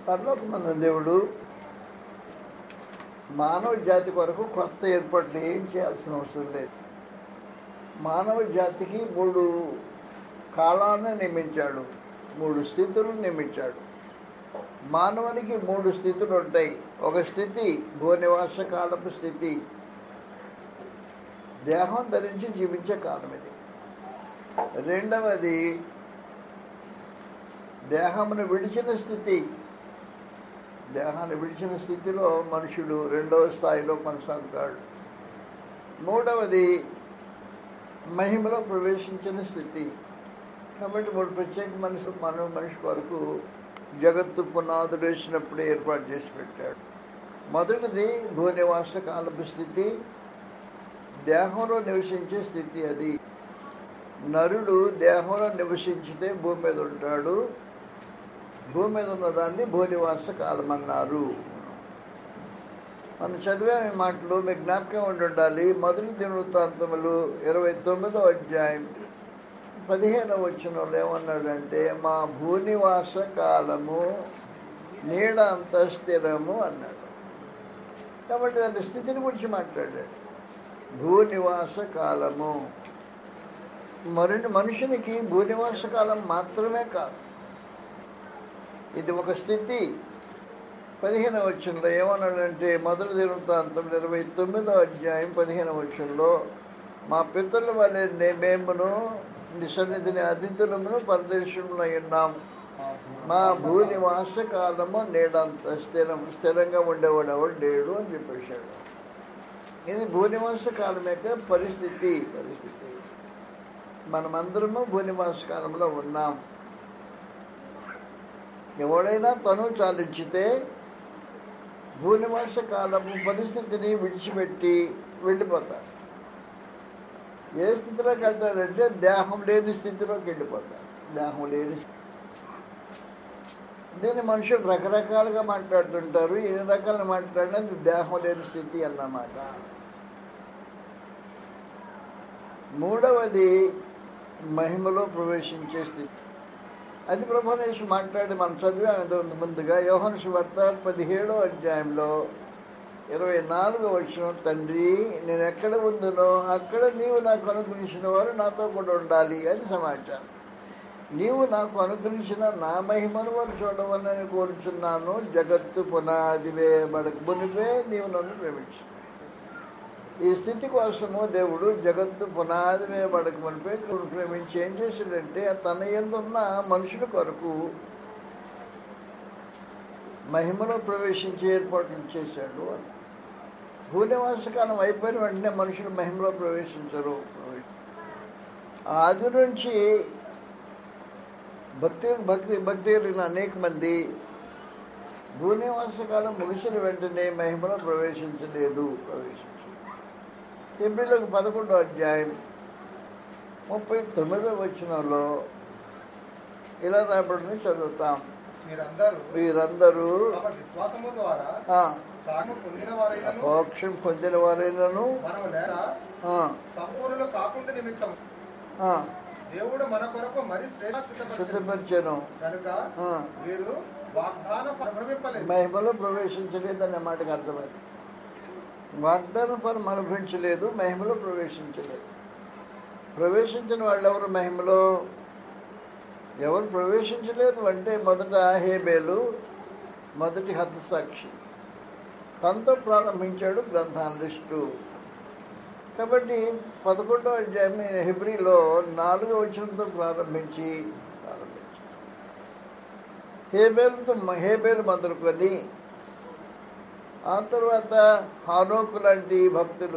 పరలోకమందు దేవుడు మానవ జాతి కొరకు కొత్త ఏర్పాట్లు ఏం చేయాల్సిన అవసరం లేదు మానవ జాతికి మూడు కాలాన్ని నియమించాడు మూడు స్థితులను నియమించాడు మానవునికి మూడు స్థితులు ఉంటాయి ఒక స్థితి భూనివాస కాలపు స్థితి దేహం ధరించి జీవించే కాలం ఇది రెండవది దేహమును విడిచిన స్థితి దేహాన్ని విడిచిన స్థితిలో మనుషుడు రెండవ స్థాయిలో కొనసాగుతాడు మూడవది మహిమలో ప్రవేశించిన స్థితి కాబట్టి మూడు ప్రత్యేక మనిషి మన మనిషి వరకు జగత్తు పునాదులు వేసినప్పుడు ఏర్పాటు చేసి పెట్టాడు మొదటిది భూనివాస కాలపు స్థితి దేహంలో నివసించే స్థితి అది నరుడు దేహంలో నివసించితే భూమి మీద ఉంటాడు భూమి మీద ఉన్నదాన్ని భూనివాస కాలం అన్నారు మనం చదివే ఈ మాటలు మీకు జ్ఞాపకం ఉండి ఉండాలి మొదటి దినవృత్తాంతములు ఇరవై తొమ్మిదో అధ్యాయం పదిహేనవ వచ్చిన ఏమన్నాడంటే మా భూనివాస కాలము నీడ అంత స్థిరము అన్నాడు కాబట్టి దాని స్థితిని గురించి మాట్లాడాడు భూనివాస కాలము మరి మనుషునికి భూనివాస కాలం మాత్రమే కాదు ఇది ఒక స్థితి పదిహేను వచ్చంలో ఏమన్నాడంటే మొదటి దినవృత్తాంతం ఇరవై తొమ్మిదో అధ్యాయం పదిహేను వచ్చంలో మా పితరుల వలె నే- మేమును నీ సన్నిధిని అతిథులమును పరదేశంలో ఉన్నాము మా భూనివాస కాలము నేడంత స్థిరం స్థిరంగా ఉండేవాడు ఎవడు లేడు అని చెప్పేశాడు ఇది భూనివాస కాలం యొక్క పరిస్థితి పరిస్థితి మనమందరము భూనివాస కాలంలో ఉన్నాం ఎవడైనా తను చాలించితే భూనివాస కాలము పరిస్థితిని విడిచిపెట్టి వెళ్ళిపోతాడు ఏ స్థితిలోకి వెళ్తాడంటే దేహం లేని స్థితిలోకి వెళ్ళిపోతాడు దేహం లేని స్థితి. దీన్ని మనుషులు రకరకాలుగా మాట్లాడుతుంటారు ఎన్ని రకాలు మాట్లాడినది దేహం లేని స్థితి అన్నమాట మూడవది మహిమలో ప్రవేశించే స్థితి అది ప్రభనేష్ మాట్లాడి మనం చదివాము ముందుగా యోహన్ వార్త పదిహేడో అధ్యాయంలో ఇరవై నాలుగో వచ్చిన తండ్రి నేను ఎక్కడ ఉందునో అక్కడ నీవు నాకు అనుగ్రహించిన వారు నాతో కూడా ఉండాలి అని సమాచారం నీవు నాకు అనుగ్రహించిన నా మహిమను వారు చూడవలని కోరుచున్నాను జగత్తు పునాది వేయబడక మునిపే నీవు నన్ను ప్రేమించు ఈ స్థితి కోసము దేవుడు జగత్తు పునాది వేయబడక మునిపే నువ్వు ప్రేమించి ఏం చేశాడంటే తన ఎందున్న మనుషుల కొరకు మహిమలో ప్రవేశించే ఏర్పాట్లు చేశాడు అని భూనివాసకాలం అయిపోయిన వెంటనే మనుషులు మహిమలో ప్రవేశించరు ఆది నుంచి భక్తి భక్తి భక్తి కలిగిన అనేక మంది భూనివాసకాలం ముగిసిన వెంటనే మహిమలో ప్రవేశించలేదు ప్రవేశించలేదు ఎబ్రిలకు పదకొండో అధ్యాయం ముప్పై తొమ్మిదో వచనంలో ఇలా రాబడిని చదువుతాం మీరందరూ వీరందరూ తమ విశ్వాసము ద్వారా ఆ, సాగు పొందిన వారైనను మోక్షం పొందిన వారైనను మనము లేక ఆ, సంపూర్ణులు కాకుండా నిమిత్తం ఆ, దేవుడు మన కొరకు మరి శ్రేష్ట సిద్ధపరిచాను కనుక ఆ, వీరు వాగ్దానం అనుభవింపలేదు మహిమలో ప్రవేశించలేదు అనే మాటకు అర్థమైంది వాగ్దాన ఫలం అనుభవించలేదు మహిమలో ప్రవేశించలేదు ప్రవేశించిన వాళ్ళు ఎవరు మహిమలో ఎవరు ప్రవేశించలేదు అంటే మొదట హేబేలు మొదటి హతసాక్షి తనతో ప్రారంభించాడు గ్రంథాల లిస్టు కాబట్టి పదకొండో అధ్యాయం హెబ్రిలో నాలుగో వచనంతో ప్రారంభించి ప్రారంభించి హేబేలుతో హేబేలు మొదలుకొని ఆ తర్వాత హానోకు లాంటి భక్తులు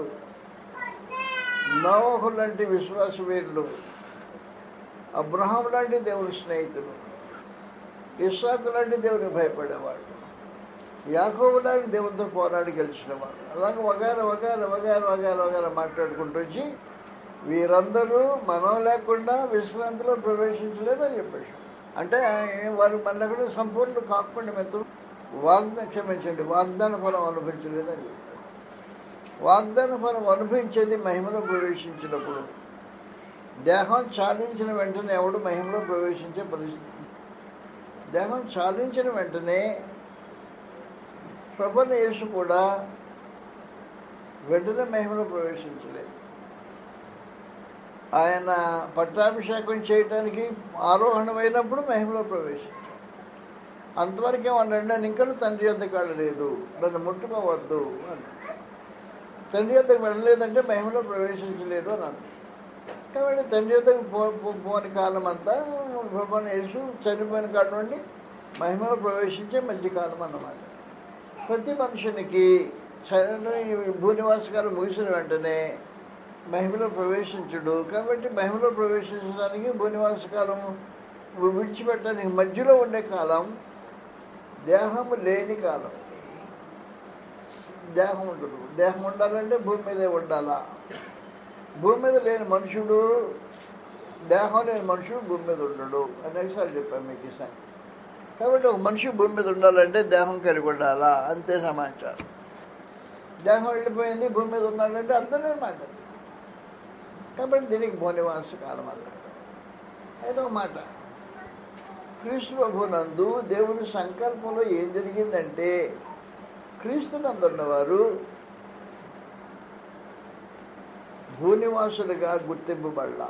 నోహు లాంటి విశ్వాస వీరులు అబ్రహాం లాంటి దేవుని స్నేహితులు ఇస్సాకు లాంటి దేవునికి భయపడేవాడు యాకోబు లాంటి దేవునితో పోరాడి గెలిచినవాడు అలాగే వగార వగార వగార వగార వగార మాట్లాడుకుంటూ వచ్చి వీరందరూ మనం లేకుండా విశ్రాంతిలో ప్రవేశించలేదని చెప్పేసి అంటే వారు మన కూడా సంపూర్ణ కాకుండా మిత్రులు వాగ్దాన క్షమించండి వాగ్దాన ఫలం అనుభవించలేదని చెప్పాడు వాగ్దాన ఫలం అనుభవించేది మహిమలో ప్రవేశించినప్పుడు దేహం చాలించిన వెంటనే ఎవడు మహిమలో ప్రవేశించే పరిస్థితి దేహం చాలించిన వెంటనే ప్రభుని యేసు కూడా వెంటనే మహిమలో ప్రవేశించలేదు ఆయన పట్టాభిషేకం చేయటానికి ఆరోహణమైనప్పుడు మహిమలో ప్రవేశించాడు అంతవరకు ఏమన్నాడు నేను ఇంకా తండ్రి వద్దకు వెళ్ళలేదు నన్ను ముట్టుకోవద్దు అని తండ్రి వద్దకు వెళ్ళలేదంటే మహిమలో ప్రవేశించలేదు అని అర్థం కాబట్టి తండ్రి వద్దకు పో పో- పోని కాలం అంతా ప్రభుని యేసు చనిపోయిన కాడ నుండి మహిమలో ప్రవేశించే మధ్యకాలం అన్నమాట ప్రతి మనుషునికి చని భూనివాస కాలం ముగిసిన వెంటనే మహిమలో ప్రవేశించుడు కాబట్టి మహిమలో ప్రవేశించడానికి భూనివాస కాలం విడిచిపెట్టడానికి మధ్యలో ఉండే కాలం దేహము లేని కాలం దేహం ఉండదు దేహం ఉండాలంటే భూమి మీదే ఉండాలా భూమి మీద లేని మనుషుడు దేహం లేని మనుషుడు భూమి మీద ఉండడు అనేకసార్లు చెప్పాను మీకు ఈసారి కాబట్టి ఒక మనిషి భూమి మీద ఉండాలంటే దేహం కలిగి ఉండాలా అంతే సమాచారం దేహం వెళ్ళిపోయింది భూమి మీద ఉన్నాడంటే అర్థమే మాట కాబట్టి దీనికి భోనివాస కాలం అన్నాడు అయితే ఒక మాట క్రీస్తు ప్రభునందు దేవుని సంకల్పంలో ఏం జరిగిందంటే క్రీస్తునందున్నవారు భూనివాసులుగా గుర్తింపబడలా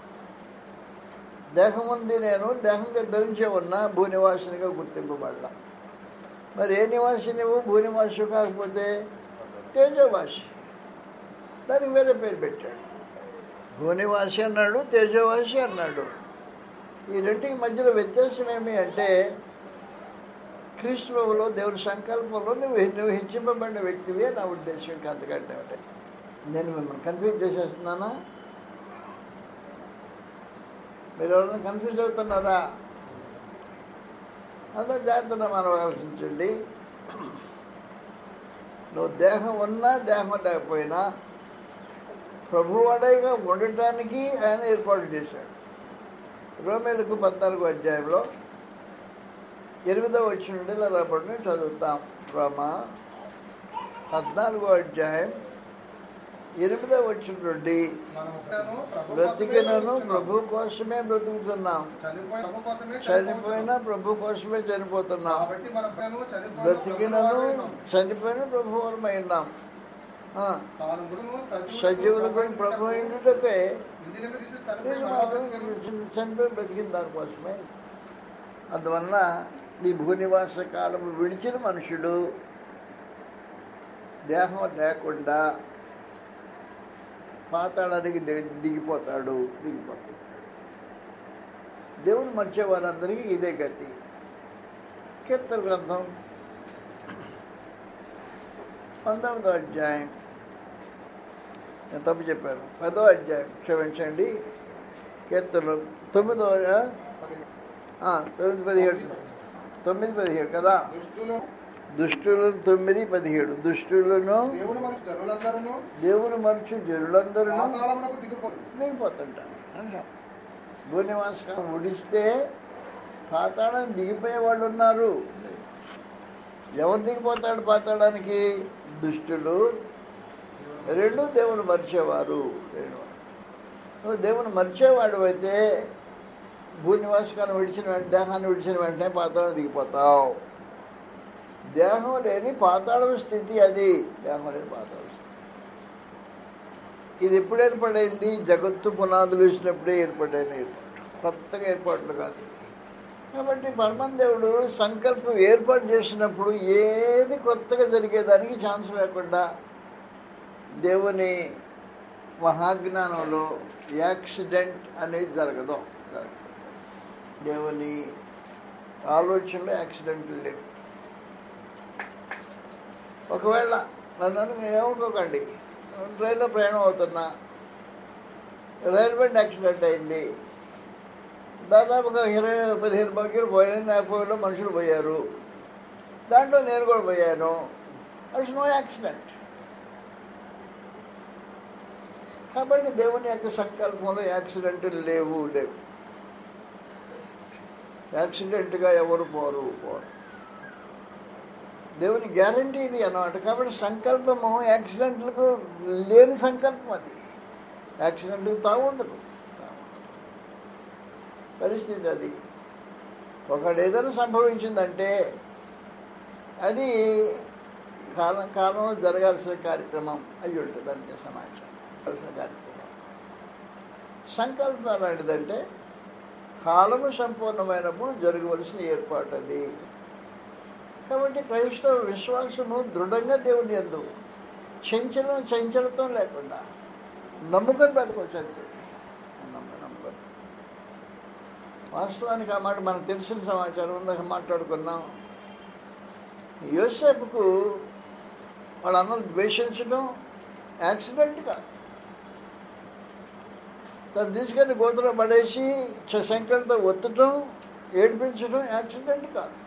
దేహం ఉంది నేను దేహంగా ధరించే ఉన్న భూనివాసునిగా గుర్తింపబడలా మరి ఏ నివాసి నువ్వు భూనివాసు కాకపోతే తేజోవాసి దానికి వేరే పేరు పెట్టాడు భూనివాసి అన్నాడు తేజోవాసి అన్నాడు ఈ రెండింటికి మధ్యలో వ్యత్యాసం ఏమి అంటే క్రీస్తువులో దేవుని సంకల్పంలో నువ్వు నువ్వు హెచ్చింపబడిన వ్యక్తివి నా ఉద్దేశం ఇంకా అంతకంటే ఒకటి. నేను మిమ్మల్ని కన్ఫ్యూజ్ చేసేస్తున్నానా మీరు ఎవరైనా కన్ఫ్యూజ్ అవుతున్నారా అంతా జాగ్రత్తగా మనం ఆలోచించండి నువ్వు దేహం ఉన్నా దేహం లేకపోయినా ప్రభువాడైగా ఉండటానికి ఆయన ఏర్పాటు చేశాడు రోమేలకు పద్నాలుగు అధ్యాయంలో ఎనిమిదో వచ్చి నుండి ఇలా రాబడిని చదువుతాం రోమ పద్నాలుగో అధ్యాయం ఎనిమిదో వచ్చి నుండి మనం ఒకటేను ప్రభు బ్రతికినను కోసమే ప్రభు కోసమే బ్రతుకుతున్నాం చనిపోయిన ప్రభు కోసమే చనిపోయిన ప్రభు కోసమే చనిపోతున్నాం కాబట్టి మనం ఒకటేను చనిపోయిన బ్రతికినను ప్రభు వారమై ఉన్నాం. చనిపోయిన ప్రభు వరమైనాం ఆ, తాను మృదును సజీవులకు సజీవులకు ప్రభు ప్రభువునకు ఇండుటకే ఇందులో తీసి నేను చనిపోయి మాత్రం మరొకరికి చనిపోయి బ్రతికిన దానికోసమే అందువలన నీ భూనివాస కాలం విడిచిన మనుషుడు దేహం లేకుండా పాతాళానికి దిగి దిగిపోతాడు దిగిపోతాడు దేవుని మర్చే వారందరికీ ఇదే గతి కీర్తన గ్రంథం పంతొమ్మిదో అధ్యాయం నేను తప్పు చెప్పాను పదో అధ్యాయం క్షమించండి కీర్తనలు తొమ్మిదో ఆ, తొమ్మిది పదిహేడు తొమ్మిది పదిహేడు కదా దుష్టులు దుష్టులను తొమ్మిది పదిహేడు దుష్టులను దేవుడు మన జనులందరూ దేవుని మనుషు జనులందరూ పాతాళమునకు దిగిపోదు దిగిపోతుంటారు అంటాం భూనివాసకం ఉడిస్తే పాతాళం దిగిపోయే వాళ్ళు ఉన్నారు ఎవరు దిగిపోతాడు పాతాళానికి దుష్టులు రెండు దేవుని మరిచేవారు రెండు నువ్వు దేవుని మరిచేవాడు అయితే భూనివాసకాన్ని విడిచిన వెంటనే దేహాన్ని విడిచిన వెంటనే పాతాళం దిగిపోతావు దేహం లేని పాతాళం స్థితి అది దేహం లేని పాతాళం స్థితి ఇది ఎప్పుడు ఏర్పడైంది జగత్తు పునాదులు వేసినప్పుడే ఏర్పడైన ఏర్పాటు కొత్తగా ఏర్పాట్లు కాదు కాబట్టి పరమదేవుడు సంకల్పం ఏర్పాటు చేసినప్పుడు ఏది కొత్తగా జరిగేదానికి ఛాన్స్ లేకుండా దేవుని మహాజ్ఞానంలో యాక్సిడెంట్ అనేది జరగదు దేవుని ఆలోచనలో యాక్సిడెంట్లు లేవు ఒకవేళ నన్ను మీరు ఏమనుకోకండి రైల్లో ప్రయాణం అవుతున్నా రైలు బండి యాక్సిడెంట్ అయింది దాదాపుగా ఇరవై పదిహేను బగ్గీలు పోయాను నేపథ్యంలో మనుషులు పోయారు దాంట్లో నేను కూడా పోయాను అట్స్ నో యాక్సిడెంట్ కాబట్టి దేవుని యొక్క సంకల్పంలో యాక్సిడెంట్లు లేవు లేవు యాక్సిడెంట్గా ఎవరు పోరు పోరు దేవుని గ్యారంటీ ఇది అన్నమాట కాబట్టి సంకల్పము యాక్సిడెంట్లకు లేని సంకల్పం అది యాక్సిడెంట్కి తావు ఉండదు పరిస్థితి అది ఒకడు ఏదైనా సంభవించిందంటే అది కాలం కాలంలో జరగాల్సిన కార్యక్రమం అయి ఉంటుంది అంతే సమాచారం జరగాల్సిన కార్యక్రమం సంకల్పం ఎలాంటిదంటే కాలము సంపూర్ణమైనప్పుడు జరగవలసిన ఏర్పాటు అది కాబట్టి క్రైస్తవ విశ్వాసము దృఢంగా దేవుని ఎందు చంచలం చంచలత్వం లేకుండా నమ్ముకొని బతకొచ్చు అంతే నమ్మ నమ్ముకొని వాస్తవానికి ఆ మాట మనకు తెలిసిన సమాచారం ఉందాక మాట్లాడుకున్నాం యోసేపుకు వాళ్ళ అన్నలు ద్వేషించడం యాక్సిడెంట్ కాదు తను తీసుకెళ్ళి గోతులో పడేసి చ- శంకర్తో ఒత్తడం ఏడిపించడం యాక్సిడెంట్ కాదు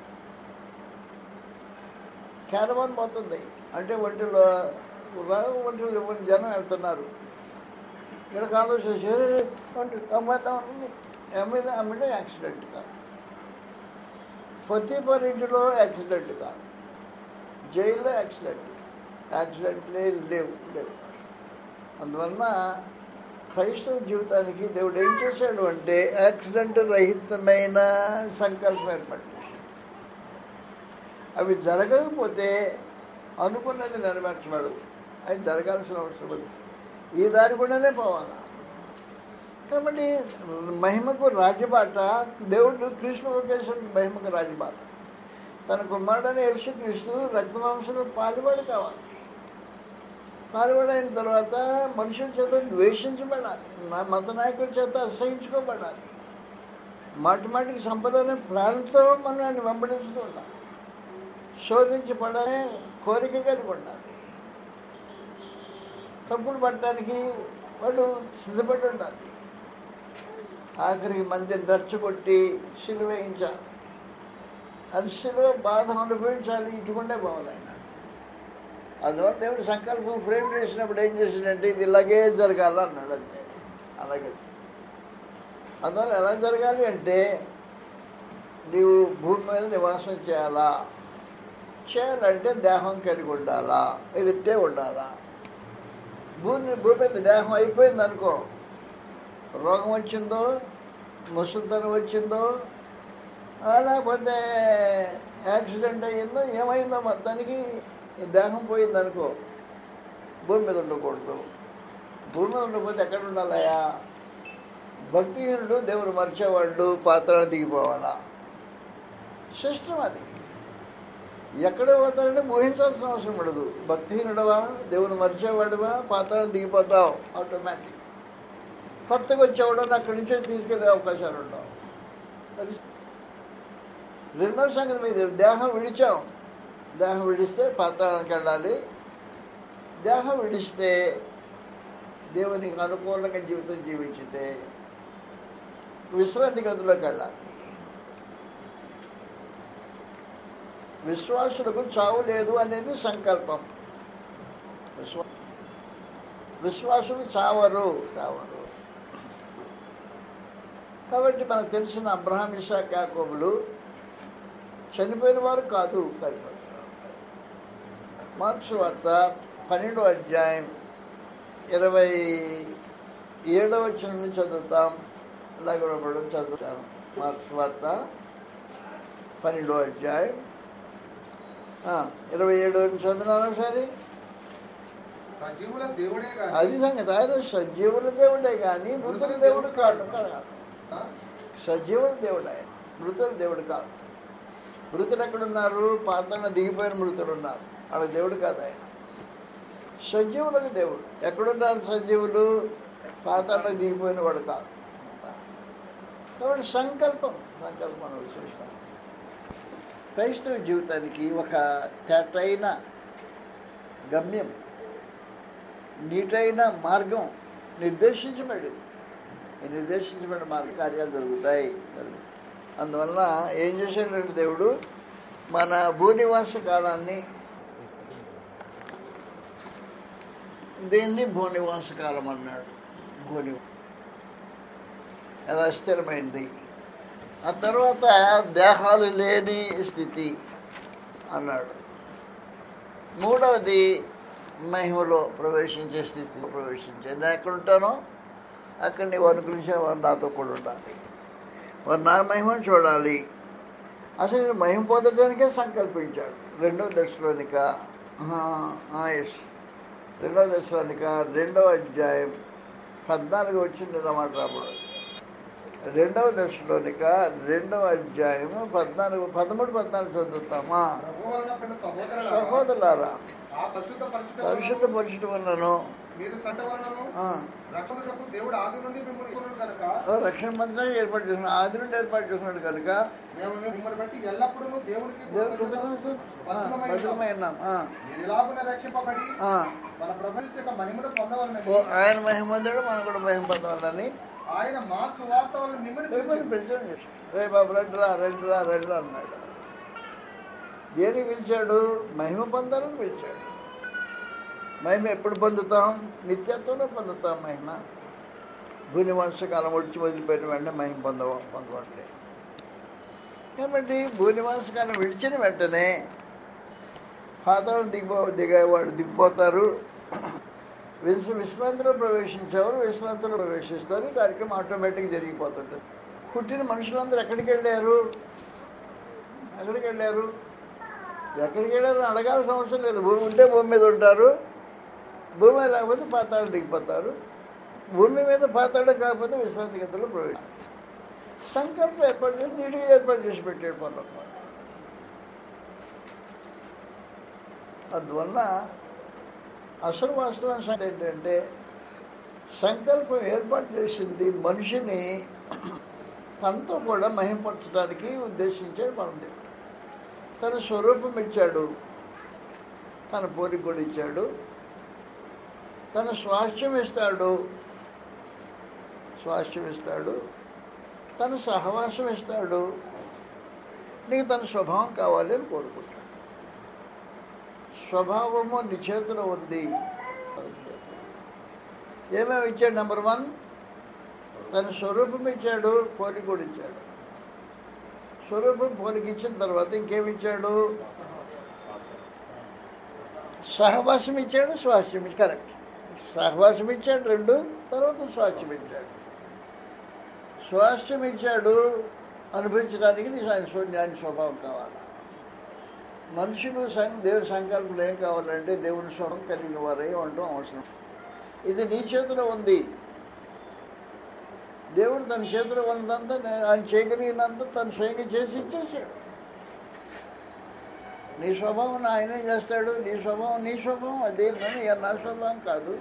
క్యారవాన్ పోతుంది అంటే ఒంటిలో రా- ఒంటిలో ఇవ్వని జనం వెళ్తున్నారు ఇక్కడ ఆలోచించి ఒంటి అమ్మేద్దాం ఉంటుంది అమ్మిద అమ్మితే యాక్సిడెంట్ కాదు పొత్తిపర్ ఇంటిలో యాక్సిడెంట్ కాదు జైల్లో యాక్సిడెంట్ యాక్సిడెంట్లే లేవు లేవు అందువలన క్రైస్తవ జీవితానికి దేవుడు ఏం చేశాడు అంటే యాక్సిడెంట్ రహితమైన సంకల్పం ఏర్పాటు చేశాడు అవి జరగకపోతే అనుకున్నది నెరవేర్చబడదు అది జరగాల్సిన అవసరం ఉంది ఈ దారి కూడానే పోవాలి కాబట్టి మహిమకు రాజబాట దేవుడు కృష్ణ ఒకేషన్ మహిమకు రాజబాట తన కుమారుడని యేసు క్రీస్తు రక్తమాంసంలో పాలుబడి కావాలి పాలుబడి అయిన తర్వాత మనుషుల చేత ద్వేషించబడాలి నా మత నాయకుల చేత అసహించుకోబడాలి మాటి మాటికి సంపద అనే ప్రాంతంతో మనం ఆయన వెంబడిస్తూ ఉండాలి శోధించబడనే కోరిక కలిగి ఉండాలి తప్పులు పట్టడానికి వాళ్ళు సిద్ధపడి ఉండాలి ఆఖరికి మందిని దర్చకొట్టి సిలువేయించాలి అది సిలువ బాధ అనుభవించాలి ఇటుకుండే పోవాలి ఆయన అందువల్ల దేవుడు సంకల్పం ఫ్రేమ్ చేసినప్పుడు ఏం చేసిందంటే ఇది ఇలాగే జరగాల అన్నాడు అంతే అలాగే అందువల్ల ఎలా జరగాలి అంటే నీవు భూమి మీద నివాసం చేయాలా చేయాలంటే దేహం కలిగి ఉండాలా ఎదుటే ఉండాలా భూమి భూమి మీద దేహం అయిపోయింది అనుకో రోగం వచ్చిందో ముసలితనం వచ్చిందో ఆ, లేకపోతే యాక్సిడెంట్ అయ్యిందో ఏమైందో మొత్తానికి ఈ దేహం పోయింది అనుకో భూమి మీద ఉండకూడదు భూమి మీద ఉండకపోతే ఎక్కడ ఉండాలయా భక్తిహీనుడు దేవుడు మర్చేవాళ్ళు పాత్రను దిగిపోవాలా సిస్టమ్ అది ఎక్కడ పోతారంటే ఊహించాల్సిన అవసరం ఉండదు భక్తిహీనుడవా దేవుని మర్చేవాడువా పాత్రను దిగిపోతావు ఆటోమేటిక్ కొత్తగా వచ్చేవాడు అక్కడి నుంచి తీసుకెళ్ళే అవకాశాలు ఉండవు అది రెండో సంగతి మీద దేహం విడిచాం దేహం విడిస్తే పాత్రానికి వెళ్ళాలి దేహం విడిస్తే దేవునికి అనుకూలంగా జీవితం జీవించితే విశ్రాంతి గదిలోకి వెళ్ళాలి విశ్వాసులకు చావు లేదు అనేది సంకల్పం విశ్వా విశ్వాసులు చావరు చావరు కాబట్టి మనకు తెలిసిన అబ్రహాం ఇషాక్ యాకోబులు చనిపోయిన వారు కాదు కనుక మార్క్స్ వార్త పన్నెండో అధ్యాయం ఇరవై ఏడవ వచ్చిన నుంచి చదువుతాం అలాగే ఇవ్వబడి చదువుతాను మార్క్స్ వార్త పన్నెండో అధ్యాయం ఆ, ఇరవై ఏడో నుంచి చదువున్నాను ఒకసారి సజీవుల దేవుడే కాదు అది సంగతి ఆయన సజీవుల దేవుడే కానీ మృతుల దేవుడు కాదు కాదు ఆ? సజీవుల దేవుడు ఆయన మృతుల దేవుడు కాదు మృతులు ఎక్కడున్నారు పాత్రన దిగిపోయిన మృతులు ఉన్నారు వాళ్ళ దేవుడు కాదు ఆయన సజీవులకు దేవుడు ఎక్కడున్నారు సజీవులు పాత్రలో దిగిపోయిన వాడు కాదు కాబట్టి సంకల్పం సంకల్పం అనే విశేషం క్రైస్తవ జీవితానికి ఒక తేటైన గమ్యం నీటైన మార్గం నిర్దేశించబడింది ఈ నిర్దేశించబడిన మార్గ కార్యాలు జరుగుతాయి జరుగుతాయి అందువలన ఏం చేశాడంటే దేవుడు మన భూనివాస కాలాన్ని దీన్ని భూనివాస కాలం అన్నాడు భూని ఎలా స్థిరమైంది ఆ తర్వాత దేహాలు లేని స్థితి అన్నాడు మూడవది మహిమలో ప్రవేశించే స్థితిలో ప్రవేశించే నేను ఎక్కడ ఉంటానో అక్కడ నీవు అనుకరించిన వారు నాతో కూడా ఉండాలి వారు నా మహిమను చూడాలి అసలు నేను మహిమ పొందడానికే సంకల్పించాడు రెండవ దశలోనిక ఎస్ రెండవ దశలోనిక రెండవ అధ్యాయం పద్నాలుగు వచ్చింది అన్నమాట అప్పుడు రెండవ దశలోనిక రెండవ అధ్యాయము పద్నాలుగు పదమూడు పద్నాలుగు చదువుతామా ప్రభు వలన పిల్ల సహోదరులారా, సహోదరులారా ఆ పరిశుద్ధ పరిశుద్ధ పరిశుద్ధ పరిశుద్ధ వలనను మీరు సంత వలనను ఆ, రక్షణకు దేవుడు ఆది నుండి మిమ్మల్ని ఇస్తున్నాడు కనుక ఓ రక్షణ మంత్రాన్ని ఏర్పాటు చేస్తున్నాడు ఆది నుండి ఏర్పాటు చేస్తున్నాడు కనుక మేము మిమ్మల్ని బట్టి ఎల్లప్పుడూ దేవుడికి దేవుడు కృతజ్ఞతలు భద్రమై ఉన్నాం ఆ, మీరు ఇలాగున రక్షింపబడి ఆ. మన ప్రభుత్వ యొక్క మహిమను పొందవాలని ఓ ఆయన మహిమంతుడు మనం కూడా మహిమ పొందాలని ఆయన మా సువార్త వల్ల మిమ్మల్ని మిమ్మల్ని పిలిచాడు. పిలిచాడు రే బాబు రండిరా రండిరా రండిరా అన్నాడు దేనికి పిలిచాడు మహిమ పొందాలని పిలిచాడు మహిమ ఎప్పుడు పొందుతాం నిత్యత్వంలో పొందుతాం మహిమ భూనివాసకాలం వచ్చి వదిలిపెట్టిన వెంటనే మహిమ పొంద పొందవట్లే కాబట్టి భూనివాసకాలం విడిచిన వెంటనే పాతాళం దిగిపో దిగేవాడు దిగిపోతారు విశ్వ విశ్రాంతిలో ప్రవేశించేవారు విశ్రాంతిలో ప్రవేశిస్తారు ఈ కార్యక్రమం ఆటోమేటిక్గా జరిగిపోతుంటుంది పుట్టిన మనుషులందరూ ఎక్కడికి వెళ్ళారు ఎక్కడికి వెళ్ళారు ఎక్కడికి వెళ్ళారు అని అడగాల్సిన అవసరం లేదు భూమి ఉంటే భూమి మీద ఉంటారు భూమి మీద లేకపోతే పాతాళం దిగిపోతారు భూమి మీద పాతాళం కాకపోతే విశ్రాంతి గంటలో ప్రవేశం సంకల్పం ఏర్పాటు చేసి నీటిగా ఏర్పాటు చేసి పెట్టాడు పనులు అందువల్ల అసలు వాస్తవం సంగతి ఏంటంటే సంకల్పం ఏర్పాటు చేసింది మనిషిని తనతో కూడా మహింపరచడానికి ఉద్దేశించాడు మన దేవుడు తన స్వరూపం ఇచ్చాడు తన పోలిక కూడా ఇచ్చాడు తన స్వాస్థ్యం ఇస్తాడు స్వాస్థ్యం ఇస్తాడు తన సహవాసం ఇస్తాడు నీకు తన స్వభావం కావాలి అని కోరుకుంటాడు స్వభావము నీ చేతిలో ఉంది ఏమేమి ఇచ్చాడు నెంబర్ వన్ తన స్వరూపం ఇచ్చాడు పోలిక కూడా ఇచ్చాడు స్వరూపం పోలిక ఇచ్చిన తర్వాత ఇంకేమి ఇచ్చాడు సహవాసం ఇచ్చాడు స్వాస్థ్యం ఇచ్చాడు కరెక్ట్ సహవాసం ఇచ్చాడు రెండు తర్వాత స్వాస్థ్యం ఇచ్చాడు స్వాస్థ్యం ఇచ్చాడు అనుభవించడానికి నీ ఆయన స్వ- ఆయన స్వభావం కావాలి మనుషులు సం దేవుడి సంకల్పం ఏం కావాలంటే దేవుని స్వరం కలిగిన వారై ఉండటం అవసరం ఇది నీ చేతిలో ఉంది దేవుడు తన చేతిలో ఉన్నదంతా నే- ఆయన చేయగలిగినంత తను స్వయంగా చేసి ఇచ్చేసాడు నీ స్వభావం ఆయనే చేస్తాడు నీ స్వభావం నీ స్వభావం అదే కానీ నా స్వభావం కాదు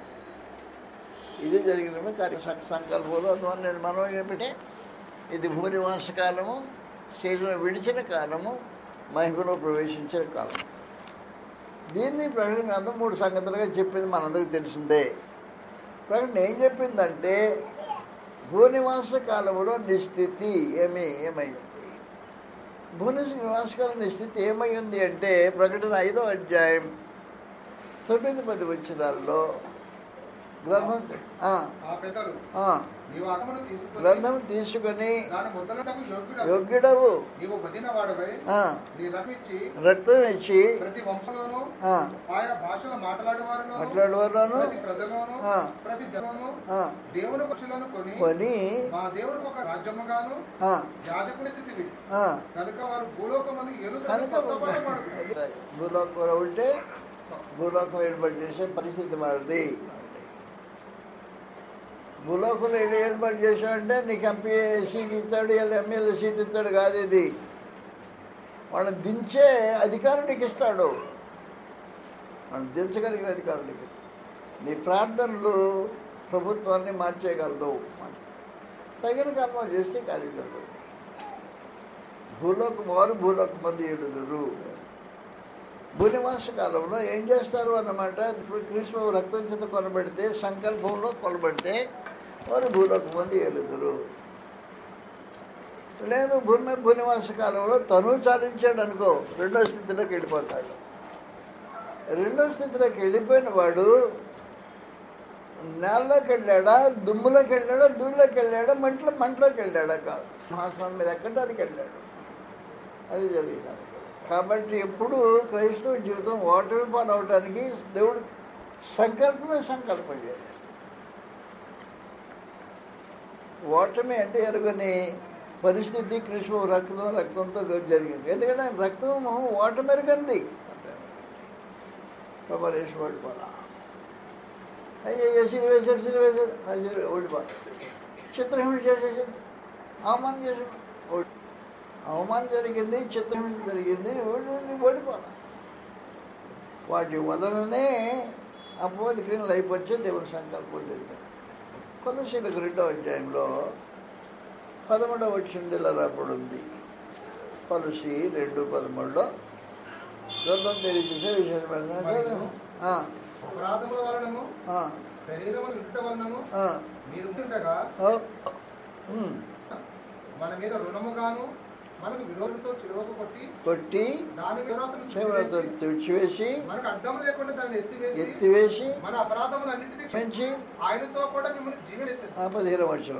ఇది జరిగిన కార్య సం- సంకల్పంలో అందువల్ల నేను మనం ఏమిటే ఇది భూనివాస కాలము శరీరం విడిచిన కాలము మహిమలో ప్రవేశించిన కాలం దీన్ని ప్రకటన గ్రంథం మూడు సంగతులుగా చెప్పింది మనందరికీ తెలిసిందే ప్రకటన ఏం చెప్పిందంటే భూనివాస కాలంలో నిస్థితి ఏమి ఏమైంది భూని నివాస కాలం నిస్థితి ఏమై ఉంది అంటే ప్రకటన ఐదో అధ్యాయం తొమ్మిది పది వచ్చినాల్లో గ్రంథం ఆ, ఆ పెద్దలు ఆ, నీవు ఆత్మను తీసుకుని గ్రంథం తీసుకొని దాని ముద్రలకు యోగ్యుడు యోగ్యుడవు నీవు వదిన వాడవై ఆ, నీ రక్షించి రక్తం ఇచ్చి ప్రతి వంశంలోను ఆ, ఆయా భాషలు మాట్లాడేవారిలోను మాట్లాడేవారును ప్రతి ప్రజలోను ఆ. ప్రతి జనమును ఆ, దేవుని పక్షులను కొని కొని మా దేవుడికి ఒక రాజ్యముగాను ఆ, యాజకుని స్థితివి ఆ, కనుక వారు భూలోకమందు కనుక ఎరుదు భూలోకంలో ఉంటే భూలోకం ఏర్పాటు చేసే పరిస్థితి వాళ్ళది భూలోకంలో వెళ్ళి ఏర్పాటు చేసామంటే నీకు ఎంపీ సీట్ ఇస్తాడు వీళ్ళు ఎమ్మెల్యే సీట్ ఇస్తాడు కాదు ఇది వాళ్ళని దించే అధికారం నీకు ఇస్తాడు వాళ్ళని దించగలిగిన అధికారం నీకు ఇస్తాడు. నీ ప్రార్థనలు ప్రభుత్వాన్ని మార్చేయగలదు తగిన కర్మ చేస్తే కార్యక్రమం భూలోకం వారు భూలోకం మంది ఏడుదురు భూనివాస కాలంలో ఏం చేస్తారు అన్నమాట ఇప్పుడు కృష్ణ రక్తం చేత కొనబెడితే సంకల్పంలో కొనబెడితే వారు భూలోకం మంది ఏడుదురు లేదు భూమి భూనివాస కాలంలో తను చాలించాడు అనుకో రెండో స్థితిలోకి వెళ్ళిపోతాడు రెండో స్థితిలోకి వెళ్ళిపోయిన వాడు నేలలోకి వెళ్ళాడా దుమ్ములోకి వెళ్ళాడా దూళ్ళకి వెళ్ళాడా మంటలో మంటలోకి వెళ్ళాడా కాదు సింహాసనం మీద ఎక్కడానికి వెళ్ళాడు అది జరిగింది కాబట్టి ఎప్పుడు క్రైస్తవ జీవితం ఓటమి పాలు అవడానికి దేవుడు సంకల్పమే సంకల్పం చేయాలి ఓటమి అంటే ఎరుగని పరిస్థితి కృష్ణ రక్తం రక్తంతో జరిగింది ఎందుకంటే ఆయన రక్తము ఓటమి ఎరగంది ప్రభు వేసి ఓడిపోలా అయ్యో సిరి వేశారు సిరి వేశారు ఆ సిరి ఓడిపోలా చిత్రహింస చేసేసాడు అవమానం చేసాడు ఓడి అవమానం జరిగింది చిత్రహింస జరిగింది ఓడి ఓడి ఓడిపోలా వాటి వలననే అపోదికి లైఫ్ వచ్చే దేవుని సంకల్పం జరిగింది కొలసీలకు రెండో అధ్యాయంలో పదమూడవ వచ్చింది రాబడి ఉంది కొలసి రెండు పదమూడులో గ్రంథం తెలియజేసే విశేషమైన ఆ, అపరాధముల వలనము ఆ, శరీరము ఇంట వలనము ఆ, మీరు ఉండగా ఓ, ఉమ్, మన మీద రుణముగాను మనకు విరోధులతో చిరువకు కొట్టి కొట్టి దాని విరోధులు చివరితో తుడిచివేసి మనకు అడ్డం లేకుండా దాన్ని ఎత్తివేసి ఎత్తివేసి మన అపరాధములన్నింటినీ పెంచి ఆయనతో కూడా మిమ్మల్ని జీవనేసింది ఆ పదిహేను వచ్చిన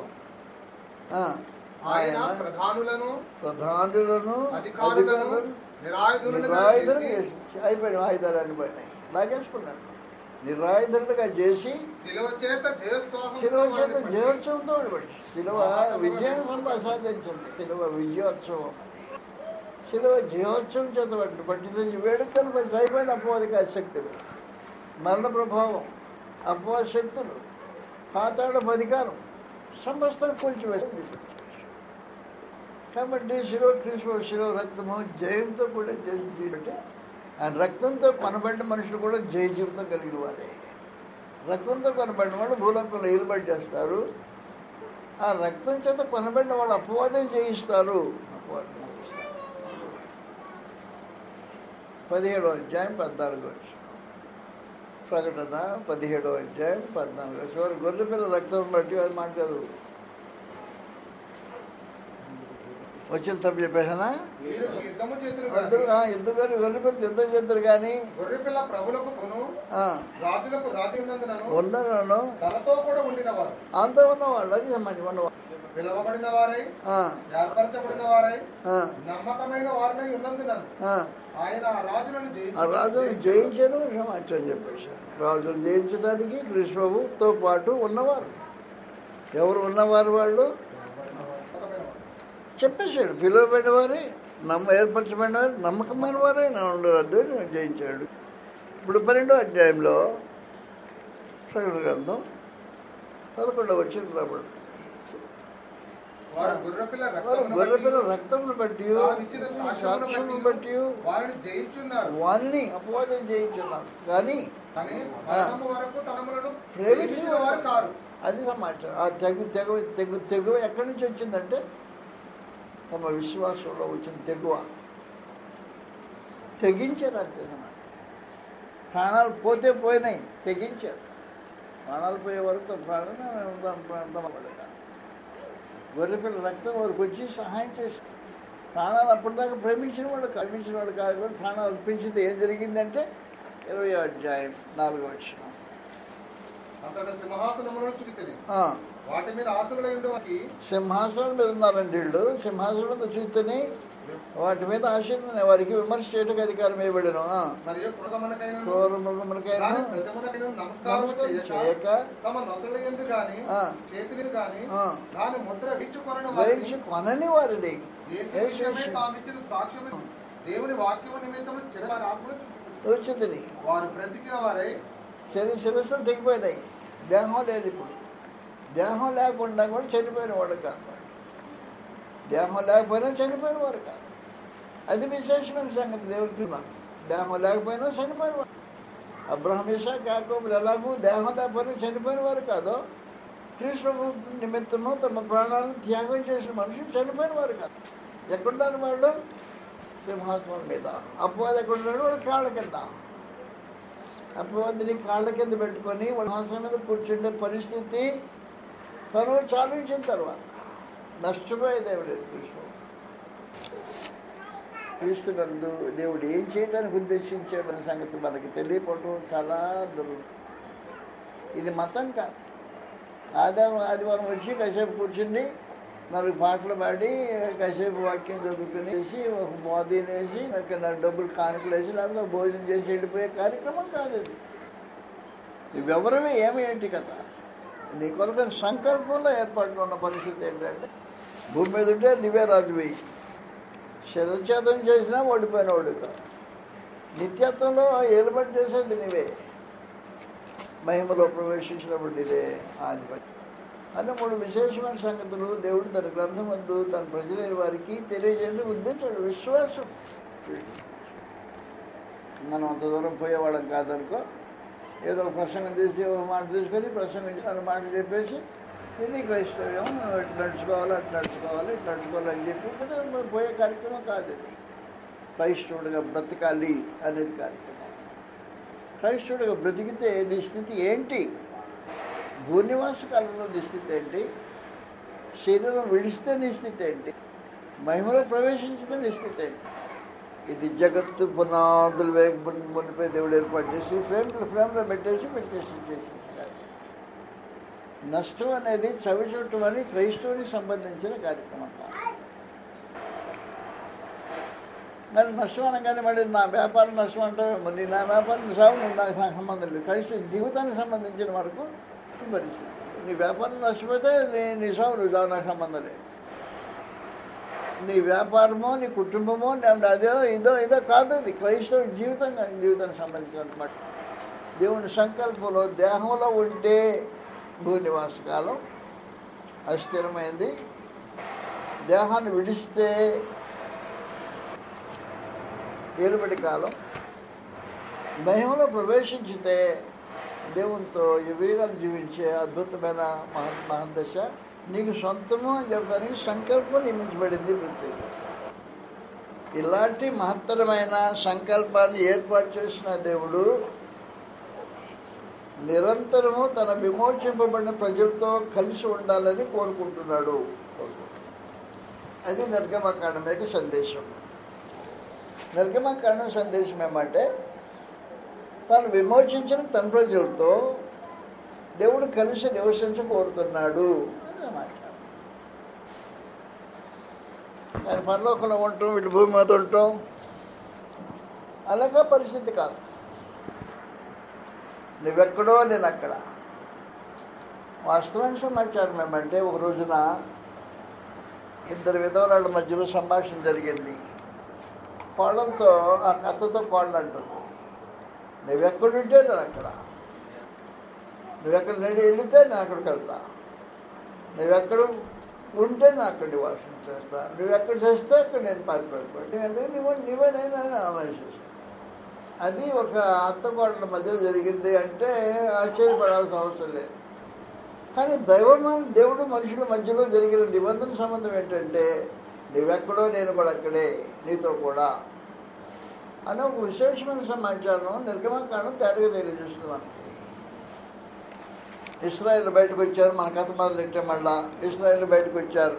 ఆయన ఆయన ప్రధానులను ప్రధానులను అధికారులను అధికారులను నిరాయుధులను నిరాయుధులు చేసి చేసి అయిపోయిన ఆయుధాలు పోయినాయి లాగేసుకున్నాడు నిరాయుధులుగా చేసి శిలువ చేత జయస్వాహంతో శిలువ చేత వాడిని జయోత్సవంతో విడిపడి శిలువ విజయం ప్రసాదించింది శిలువ విజయోత్సవం శిలువ జయోత్సవం చేత పట్టి పట్టింది వేడుకలు పట్టి అయిపోయిన అపవాదిక శక్తులు మరణ ప్రభావం అపవాద శక్తులు పాతాడ అధికారం సమస్తం కూల్చివేసింది కాబట్టి శిలో క్రీస్తు శిలో రక్తము జయంతో కూడా జయ జీవితం ఆ రక్తంతో కొనబడిన మనుషులు కూడా జయ జీవితం కలిగిన వారే రక్తంతో కొనబడిన వాళ్ళు భూలోకంలో ఏలుబడి చేస్తారు ఆ రక్తం చేత కొనబడిన వాళ్ళు అపవాదం చేయిస్తారు అపవాదం చేయిస్తారు పదిహేడో అధ్యాయం పద్నాలుగు వచ్చి ప్రకటన పదిహేడో అధ్యాయం పద్నాలుగు వచ్చి గొర్రె పిల్ల రక్తం బట్టి అది మాట కాదు వచ్చిన తప్పు చెప్పేసానా మీరు యుద్ధము చేతులు ఇద్దరు ఇద్దరు గారు గొర్రె పిల్ల యుద్ధం చేద్దరు కానీ గొర్రెపిల్ల ప్రభులకు కొను ఆ, రాజులకు రాజు ఉన్నందునను ఉండను తనతో కూడా ఉండిన వారు అంతా ఉన్నవాళ్ళు అది మంచి ఉన్నవాళ్ళు పిలవబడిన వారై ఆ, ఏర్పరచబడిన వారై ఆ, నమ్మకమైన వారినై ఉన్నందునను ఆ. ఆయన ఆ రాజులను ఆ జయించి రాజును జయించారు సమాచారం చెప్పేశారు రాజును జయించడానికి కృష్ణబాబుతో పాటు ఉన్నవారు ఎవరు ఉన్నవారు వాళ్ళు నమ్మకమైన వారు. చెప్పేశాడు పిలువబడిన వారే నమ్మ ఏర్పరచబడిన వారు నమ్మకమైన వారే నా ఉండరాదు అని జయించాడు ఇప్పుడు పన్నెండో అధ్యాయంలో ప్రకటన గ్రంథం పదకొండవ వచ్చిన రాబడు వారు గొర్రెపిల్ల వారు రక్తమును గొర్రెపిల్ల బట్టి రక్తమును బట్టి తామిచ్చిన సాక్ష్యమును సాక్ష్యమును బట్టి బట్టి వారిని జయించున్నారు వారిని అపవాదం చేయించున్నారు కానీ కానీ మరణము వరకు తనములను ప్రేమించిన ప్రేమించిన వారు కారు అది సమాచారం ఆ తెగు తెగు తెగు తెగువ ఎక్కడి నుంచి వచ్చిందంటే తమ విశ్వాసంలో వచ్చిన తెగువ తెగించారు అంతే సమాచారం ప్రాణాలు పోతే పోయినాయి తెగించారు ప్రాణాలు పోయే వరకు తమ ప్రాణం గొర్రెపిల్ల రక్తం వారికి వచ్చి సహాయం చేసి ప్రాణాలు అప్పటిదాకా ప్రేమించిన వాడు ప్రేమించిన వాడు కాదు కానీ ప్రాణాలు అర్పించితే ఏం జరిగిందంటే ఇరవై అధ్యాయం నాలుగో వచ్చిన అతడు సింహాసనములను చూచితిని ఆ, వాటి మీద ఆశలులై ఉండేవారికి సింహాసనం మీద ఉన్నారండి వీళ్ళు సింహాసనం చూస్తేనే వాటి మీద ఆశీర్వదన వారికి విమర్శ చేయటకు అధికారం ఇవ్వబడను మరియు పురగమనకైన క్రూరమృగములకైనా ప్రజమునకైన నమస్కారం నమస్కారం చేయక చేయక తమ నొసలు ఎందు గాని ఆ. చేతి మీద గాని ఆ. దాని ముద్ర వీచుకొనని గ్రహించి వారిని కొనని వారిని యేసు యేసు విషయమై విషయం. తామిచ్చిన సాక్ష్యము దేవుని వాక్యము నిమిత్తము చిరవారి ఆత్మను చూచుతుంది వచ్చింది వారు బ్రతికిన వారై శరీర శిరస్సులు తెగిపోయినాయి దేహం లేదు ఇప్పుడు దేహం లేకుండా కూడా చనిపోయిన వాడు కాదు వాడు. దేహం లేకపోయినా చనిపోయిన వారు కాదు అది విశేషమైన సంగతి దేవుడికి మాకు దేహం లేకపోయినా చనిపోయిన వాడు అబ్రహం ఇసాక్ యాకోబులు ఎలాగూ దేహం లేకపోయినా చనిపోయిన వారు కాదు కృష్ణ నిమిత్తము తమ ప్రాణాలను త్యాగం చేసిన మనుషులు చనిపోయిన వారు కాదు ఎక్కడున్నారు వాళ్ళు సింహాసనం మీద అపవాది ఎక్కడున్నాడు వాడు కాళ్ళ కింద అపవాదిని కాళ్ళ కింద పెట్టుకొని వాడు హాసం మీద కూర్చుండే పరిస్థితి తను చాలించిన తర్వాత నష్టపోయే దేవుడు కృష్ణ క్రీస్తునందు దేవుడు ఏం చేయడానికి ఉద్దేశించాడనే సంగతి మనకి తెలియకపోవడం చాలా దుర్ ఇది మతం కాదు ఆదివారం ఆదివారం వచ్చి కాసేపు కూర్చుండి నాలుగు పాటలు పాడి కాసేపు వాక్యం చదువుకుని వేసి ఒక మోదీని వేసి నాకు నాలుగు డబ్బులు కానుకలు వేసి లేకపోతే ఒక భోజనం చేసి వెళ్ళిపోయే కార్యక్రమం కాదు ఇది ఇవెవరమే ఏమి ఏంటి కదా నీ కొరకు సంకల్పంలో ఏర్పాటు ఉన్న పరిస్థితి ఏంటంటే భూమి మీద ఉంటే నువ్వే రాజువి శిరఛేదం చేసినా ఓడిపోయిన వాడు కాదు నిత్యత్వంలో ఏలుబడి చేసేది నీవే మహిమలో ప్రవేశించినప్పుడు నీవే ఆధిపత్యం అన్న మూడు విశేషమైన సంగతులు దేవుడు తన గ్రంథమందు తన ప్రజలైన వారికి తెలియజేయడం ఉద్దేశించాడు విశ్వాసం మనం అంత దూరం పోయేవాళ్ళం కాదనుకో ఏదో ఒక ప్రసంగం తీసి ఒక మాట తీసుకొని ప్రసంగించి రెండు మాటలు చెప్పేసి ఇది క్రైస్తవ్యం ఇట్లా నడుచుకోవాలి అట్లా నడుచుకోవాలి ఇట్లా నడుచుకోవాలి అని చెప్పి పోతే పోయే కార్యక్రమం కాదు ఇది క్రైస్తవుడిగా బ్రతకాలి అనేది కార్యక్రమం క్రైస్తవుడిగా బ్రతికితే నీ స్థితి ఏంటి భూనివాస కాలంలో నీ స్థితి ఏంటి శరీరం విడిస్తే నీ స్థితి ఏంటి మహిమలో ప్రవేశించిన నీ స్థితి ఏంటి ఇది జగత్తు పునాదులు వేగ మునిపై దేవుడు ఏర్పాటు చేసి ఫ్రేమ్లో ఫ్రేమ్లో పెట్టేసి పెట్టేసి చేసేసాడు నష్టం అనేది చవి చుట్టం అని క్రైస్తవునికి సంబంధించిన కార్యక్రమం కాదు మరి నష్టం అనగానే మళ్ళీ నా వ్యాపారం నష్టం అంటే నీ నా వ్యాపారం సాగు నీ నాకు నాకు సంబంధం లేదు క్రైస్తవ జీవితానికి సంబంధించిన వరకు ఈ పరిస్థితి నీ వ్యాపారం నష్టపోతే నీ నీ సాగు నువ్వు సాగు నాకు సంబంధం లేదు నీ వ్యాపారమో నీ కుటుంబమో లేదంటే అదో ఇదో ఇదో కాదు అది క్రైస్తవ జీవితం కానీ జీవితానికి సంబంధించినమాట దేవుని సంకల్పంలో దేహంలో ఉంటే భూనివాస కాలం అస్థిరమైంది దేహాన్ని విడిస్తే ఏలుబడి కాలం మహిమలో ప్రవేశించితే దేవునితో యువీగాలు జీవించే అద్భుతమైన మహా మహందశ నీకు సొంతము అని చెప్పడానికి సంకల్పం నియమించబడింది ప్రత్యేక ఇలాంటి మహత్తరమైన సంకల్పాన్ని ఏర్పాటు చేసిన దేవుడు నిరంతరము తన విమోచింపబడిన ప్రజలతో కలిసి ఉండాలని కోరుకుంటున్నాడు అది నిర్గమకాండం యొక్క సందేశం నిర్గమకాండం సందేశం ఏమంటే తాను విమోచించిన తన ప్రజలతో దేవుడు కలిసి నివసించ కోరుతున్నాడు అని మాట ఆయన పరలోకంలో ఉంటాం వీళ్ళు భూమి మీద ఉంటాం అలాగా పరిస్థితి కాదు నువ్వెక్కడో నేను అక్కడ వాస్తవమైన సమాచారం ఏమంటే ఒక రోజున ఇద్దరు విధవరాళ్ళ మధ్యలో సంభాషణ జరిగింది కోళ్ళతో ఆ కథతో కోళ్ళు అంటుంది నువ్వెక్కడుంటే నేను అక్కడ నువ్వెక్కడ నేను వెళితే నేను అక్కడికి వెళ్తా నువ్వెక్కడ ఉంటే నేను అక్కడ నివాసం చేస్తా నువ్వెక్కడ చేస్తే అక్కడ నేను పాతిపడిపోయి అంటే నువ్వు నువ్వే నేను ఆలోచిస్తాను అది ఒక అత్తపాటల మధ్య జరిగింది అంటే ఆశ్చర్యపడాల్సిన అవసరం లేదు కానీ దైవమాన దేవుడు మనుషుల మధ్యలో జరిగిన నిబంధన సంబంధం ఏంటంటే నువ్వెక్కడో నేను కూడా అక్కడే నీతో కూడా అని ఒక విశేషమైన సమాచారం నిర్గమకాండం తేటగా తెలియజేస్తుంది మనకి ఇస్రాయిల్ బయటకు వచ్చారు మన కథ మొదలెట్టే మళ్ళా ఇస్రాయిల్ బయటకు వచ్చారు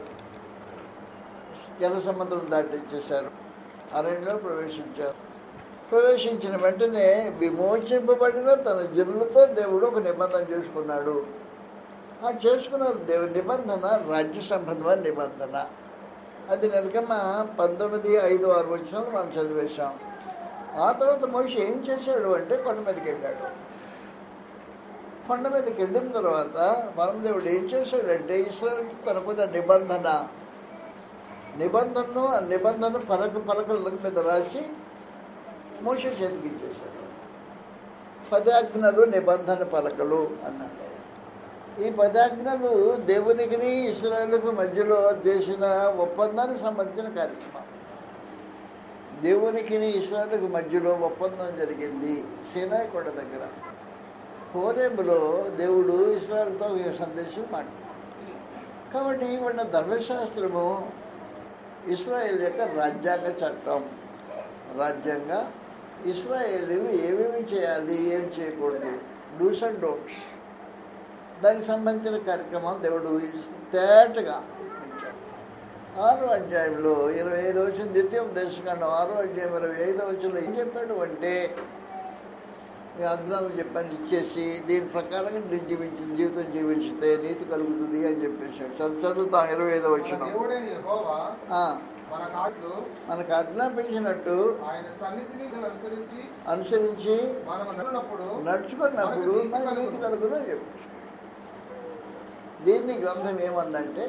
ఎర్ర సముద్రం దాటించేశారు అరణ్యంలో ప్రవేశించారు ప్రవేశించిన వెంటనే విమోచింపబడిన తన జనులతో దేవుడు ఒక నిబంధన చేసుకున్నాడు ఆ చేసుకున్న దేవుని నిబంధన రాజ్య సంబంధమైన నిబంధన అది నిర్గమ పంతొమ్మిది ఐదు ఆరు వచ్చిన మనం చదివేశాం ఆ తర్వాత మనిషి ఏం చేశాడు అంటే కొండ మీదకి వెళ్ళాడు కొండ మీదకి వెళ్ళిన తర్వాత పరమదేవుడు ఏం చేశాడంటే ఇస్రాయల్కి తనకున్న నిబంధన నిబంధనను ఆ నిబంధన పలక పలకల మీద రాసి మోస చేతికి ఇచ్చేశాడు పదాజ్ఞలు నిబంధన పలకలు అన్నాడు ఈ పదాజ్ఞలు దేవునికిని ఇస్రాయల్కు మధ్యలో చేసిన ఒప్పందానికి సంబంధించిన కార్యక్రమం దేవునికిని ఇస్రాయల్కు మధ్యలో ఒప్పందం జరిగింది సీనాయి కొండ దగ్గర హోరేబులో దేవుడు ఇస్రాయల్తో ఈ సందేశం మాట కాబట్టి ఇవన్న ధర్మశాస్త్రము ఇస్రాయేల్ యొక్క రాజ్యాంగ చట్టం రాజ్యాంగ ఇస్రాయేలీలు ఏమేమి చేయాలి ఏం చేయకూడదు డూస్ అండ్ డోట్స్ దానికి సంబంధించిన కార్యక్రమం దేవుడు తేటగా ఇచ్చాడు ఆరో అధ్యాయంలో ఇరవై ఐదు వచ్చిన ద్వితీయ ఉపదేశకాండం ఆరో అధ్యాయం ఇరవై ఐదో వచ్చిన ఏం చెప్పాడు అంటే ఈ అగ్నాలు చెప్పాను ఇచ్చేసి దీని ప్రకారంగా నేను జీవించి జీవితం జీవించితే నీతి కలుగుతుంది అని చెప్పేసాడు చదువు చదువుతాం ఇరవై ఐదో మన వచ్చిన దేవుడైన యెహోవా మన కాట్లు మనకు ఆజ్ఞాపించినట్టు ఆయన సన్నిధిని అనుసరించి అనుసరించి మనం నడిచినప్పుడు నడుచుకున్నప్పుడు మన నీతి కలుగును అని చెప్పేసి దీన్ని గ్రంథం ఏమందంటే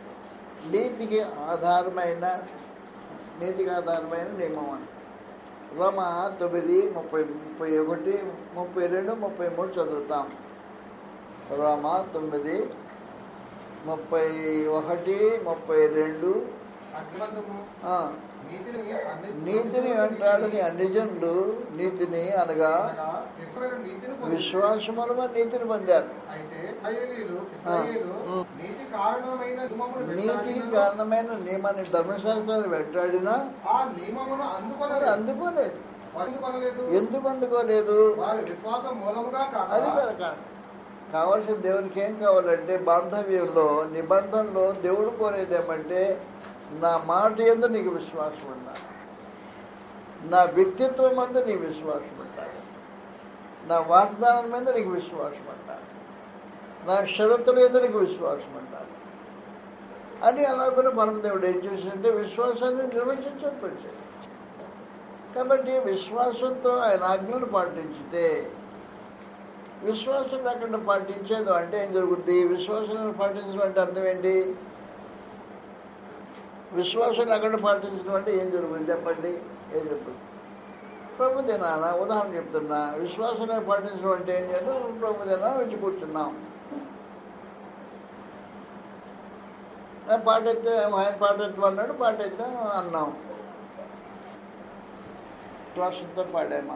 నీతికి ఆధారమైన నీతికి ఆధారమైన నియమం అని రోమ తొమ్మిది ముప్పై ముప్పై ఒకటి ముప్పై రెండు ముప్పై మూడు చదువుతాం రోమ తొమ్మిది ముప్పై ఒకటి ముప్పై రెండు అగ్నిబంధము ఆ, నీతిని అన్ని నీతిని వెంటాడని అన్ని జనులు నీతిని అనగా అనగా ఇశ్రాయేలు నీతిని పొంది విశ్వాసముల నీతిని పొందారు అయితే ఇశ్రాయేలీలు ఇశ్రాయేలు ఉమ్. నీతి కారణమైన నియమమును నీతి వెంటాడినను, కారణమైన నియమాన్ని ధర్మశాస్త్రాన్ని వెంటాడినా ఆ నియమమును వారు అందుకొనలేదు అందుకోలేదు అందుకొనలేదు ఎందుకు అందుకోలేదు వారి విశ్వాసం మూలముగా అది కాక కనుక కావాల్సిన దేవునికి ఏం కావాలంటే బాంధవ్యంలో నిబంధనలో దేవుడు కోరేది ఏమంటే నా మాట ఎందు నీకు విశ్వాసం ఉండాలి నా వ్యక్తిత్వం మందు నీ విశ్వాసం ఉండాలి నా వాగ్దానం మీద నీకు విశ్వాసం ఉండాలి నా షరతుల మీద నీకు విశ్వాసం ఉండాలి అని అలాగే పరమదేవుడు ఏం చేసిందంటే విశ్వాసాన్ని నిర్వచించబడిచాడు కాబట్టి విశ్వాసంతో ఆయన ఆజ్ఞలు పాటించితే విశ్వాసం లేకుండా పాటించేది అంటే ఏం జరుగుద్ది విశ్వాసం పాటించడం అంటే అర్థం ఏంటి విశ్వాసం లేకుండా పాటించడం అంటే ఏం జరుగుతుంది చెప్పండి ఏం చెప్పండి ప్రభు దినాన ఉదాహరణ చెప్తున్నా విశ్వాసం పాటించడం అంటే ఏం చేయాలి ప్రభు దినాన వచ్చి కూర్చున్నాం ఆ పాట ఎత్తే ఆయన పాట ఎత్తమన్నాడు పాట ఎత్తే అన్నాం విశ్వాసంతో పాడామా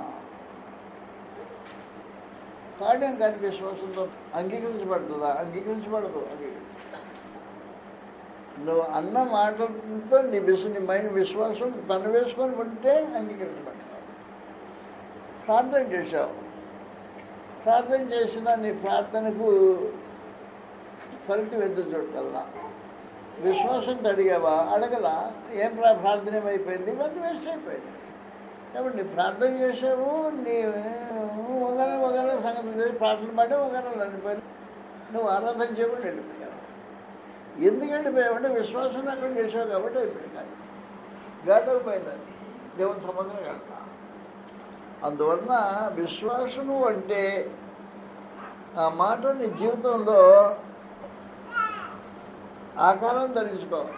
పాడాం కానీ విశ్వాసంతో అంగీకరించబడుతుందా అంగీకరించబడదు అంగీకరించ నువ్వు అన్న మాటలతో నీ విశ్వ నీ మైండ్ విశ్వాసం పని వేసుకొని ఉంటే అంగీకరించబడతావు ప్రార్థన చేశావు ప్రార్థన చేసిన నీ ప్రార్థనకు ఫలితం ఎదురు చూడగలనా విశ్వాసంతో అడిగావా అడగలా ఏం ప్రా ప్రార్థన ఏమైపోయింది ఇవన్నీ వేస్ట్ అయిపోయింది కాబట్టి నీ ప్రార్థన చేసావు నీ వగర వగర సంగతి చేసి ప్రార్థన పాడి వగర వెళ్ళిపోయి నువ్వు ఆరాధన చేయకుండా వెళ్ళిపోయావు ఎందుకు వెళ్ళిపోయావు అంటే విశ్వాసం అక్కడ చేసావు కాబట్టి వెళ్ళిపోయింది గాదకపోయింది అది దేవుని సంబంధం వెళ్తా అందువలన విశ్వాసము అంటే ఆ మాట నీ జీవితంలో ఆకారం ధరించుకోవాలి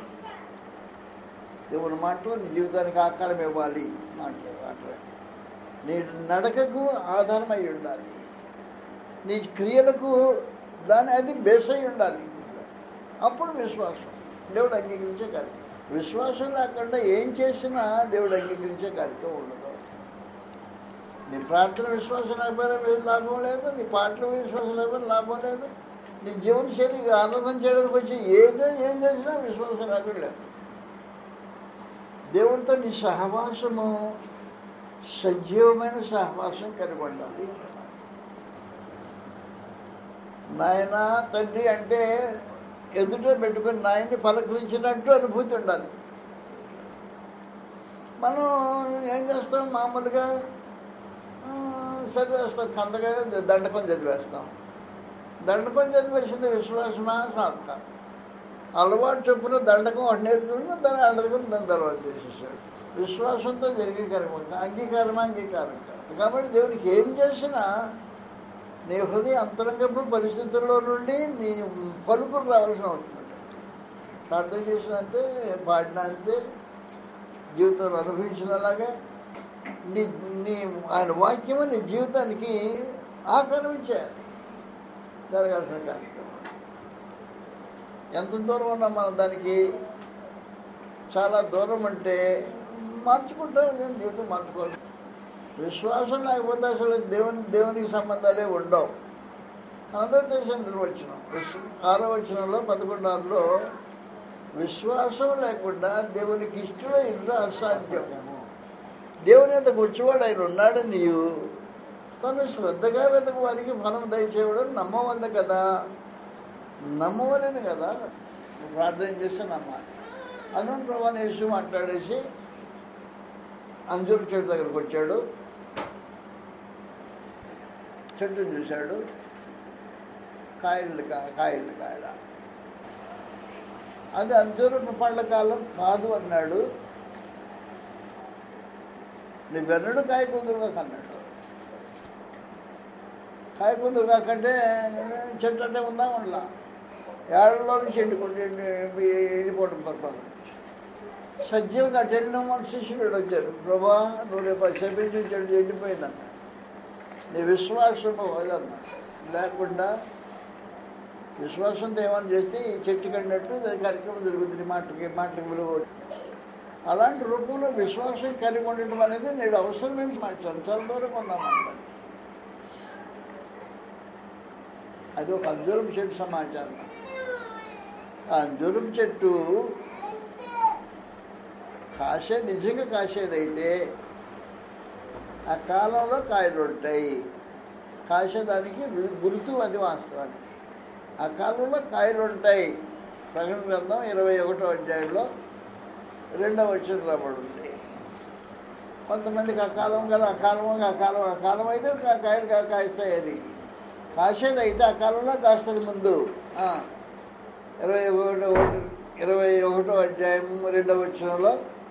దేవుని మాట నీ జీవితానికి ఆకారం ఇవ్వాలి మాట మాట నీ నడకకు ఆధారం అయి ఉండాలి నీ క్రియలకు దాని అది బేస్ అయి ఉండాలి అప్పుడు విశ్వాసం దేవుడు అంగీకరించే కార్యక్రమం విశ్వాసం లేకుండా ఏం చేసినా దేవుడు అంగీకరించే కార్యక్రమం ఉండదు నీ ప్రార్థన విశ్వాసం లేకపోయినా లాభం లేదు నీ పాటలు విశ్వాసం లేకపోయినా లాభం లేదు నీ జీవన శైలి ఆనందం చేయడానికి వచ్చి ఏదో ఏం చేసినా విశ్వాసం లేకుండా లేదు దేవుడితో నీ సహవాసము సజీవమైన సహవాసం కలిగి ఉండాలి నాయన తండ్రి అంటే ఎదుట పెట్టుకుని నాయన్ని పలకరించినట్టు అనుభూతి ఉండాలి మనం ఏం చేస్తాం మామూలుగా ఆ, చదివేస్తాం కందగా దండకం చదివేస్తాం దండకం చదివేసింది విశ్వాసమా సాధక అలవాటు చొప్పున దండకం ఒకటి నేర్చుకుని దాన్ని అడగని దాన్ని తర్వాత చేసేసాడు విశ్వాసంతో జరిగే కార్యక్రమం అంగీకారమా అంగీకారం కాదు కాబట్టి దేవునికి ఏం చేసినా నీ హృదయ అంతరంగపు పరిస్థితుల్లో నుండి నీ పలుకులు రావాల్సిన అవసరం ఉంటుంది ప్రార్థన చేసిన అంతే పాడిన అంతే జీవితంలో అనుభవించినలాగే నీ నీ ఆయన వాక్యము నీ జీవితానికి ఆకారం ఇచ్చేయాలి జరగాల్సిన కార్యక్రమం ఎంత దూరం ఉన్నా మనం దానికి చాలా దూరం అంటే మార్చుకుంటాం నేను జీవితం మార్చుకోవాలి విశ్వాసం లేకపోతే అసలు దేవుని దేవునికి సంబంధాలే ఉండవు అందరూ దేశం నిర్వచనం విశ్వ ఆరో వచనంలో పదకొండారులో విశ్వాసం లేకుండా దేవునికి ఇష్టం ఇంట్లో అసాధ్యం దేవుని యొక్క వచ్చేవాడు ఆయన ఉన్నాడు నీవు తను శ్రద్ధగా వెతకు వారికి ఫలం దయచేయడం నమ్మవల్ల కదా నమ్మవలని కదా ప్రార్థన చేస్తే నమ్మాలి అన్నం ప్రభాని యేసు మాట్లాడేసి అంజూరు చెట్టు దగ్గరకు వచ్చాడు చెట్టుని చూశాడు కాయలు కా- కాయలు కాయల అది అంజూరు పండ్ల కాలం కాదు అన్నాడు నువ్వెన్నడు కాయ కుందుగా కన్నాడు కాయ కుందురు కాకంటే చెట్టు అంటే ఉందా ఉండలా ఏళ్ళలో నుంచి ఎండుకుంటే ఎండిపోవడం పర్పస్ సజీవంగా అటు వెళ్ళిన మన శిష్యుడు వచ్చారు ప్రభా నువ్వు రేపు శపించి చెడు ఎండిపోయిందన్న నీ విశ్వాసము అదన్న లేకుండా విశ్వాసంతో ఏమైనా చేస్తే ఈ చెట్టు కడినట్టు దాని కార్యక్రమం జరుగుతుంది మాటకి మాటకి విలువ అలాంటి రూపంలో విశ్వాసం కలిగి ఉండటం అనేది నేడు అవసరమేమి మార్చాను చాలా దూరంగా ఉన్నామన్నమాట అది ఒక అంజూరం చెట్టు సమాచారం ఆ అంజూరం చెట్టు కాసే నిజంగా కాసేదైతే ఆ కాలంలో కాయలు ఉంటాయి కాసేదానికి రు- గుర్తు అది వాస్తవానికి ఆ కాలంలో కాయలు ఉంటాయి ప్రకటన గ్రంథం ఇరవై ఒకటో అధ్యాయంలో రెండవ వచ్చిన రాబడింది కొంతమందికి ఆ కాలం కదా ఆ కాలం ఆ కాలం ఆ కాలం అయితే కా- కాయలు కా- కాస్తాయి అది కాసేది అయితే ఆ కాలంలో కాస్తుంది ముందు ఆ, ఇరవై ఒకటో ఒకటి ఇరవై ఒకటో అధ్యాయం రెండవ వచ్చినలో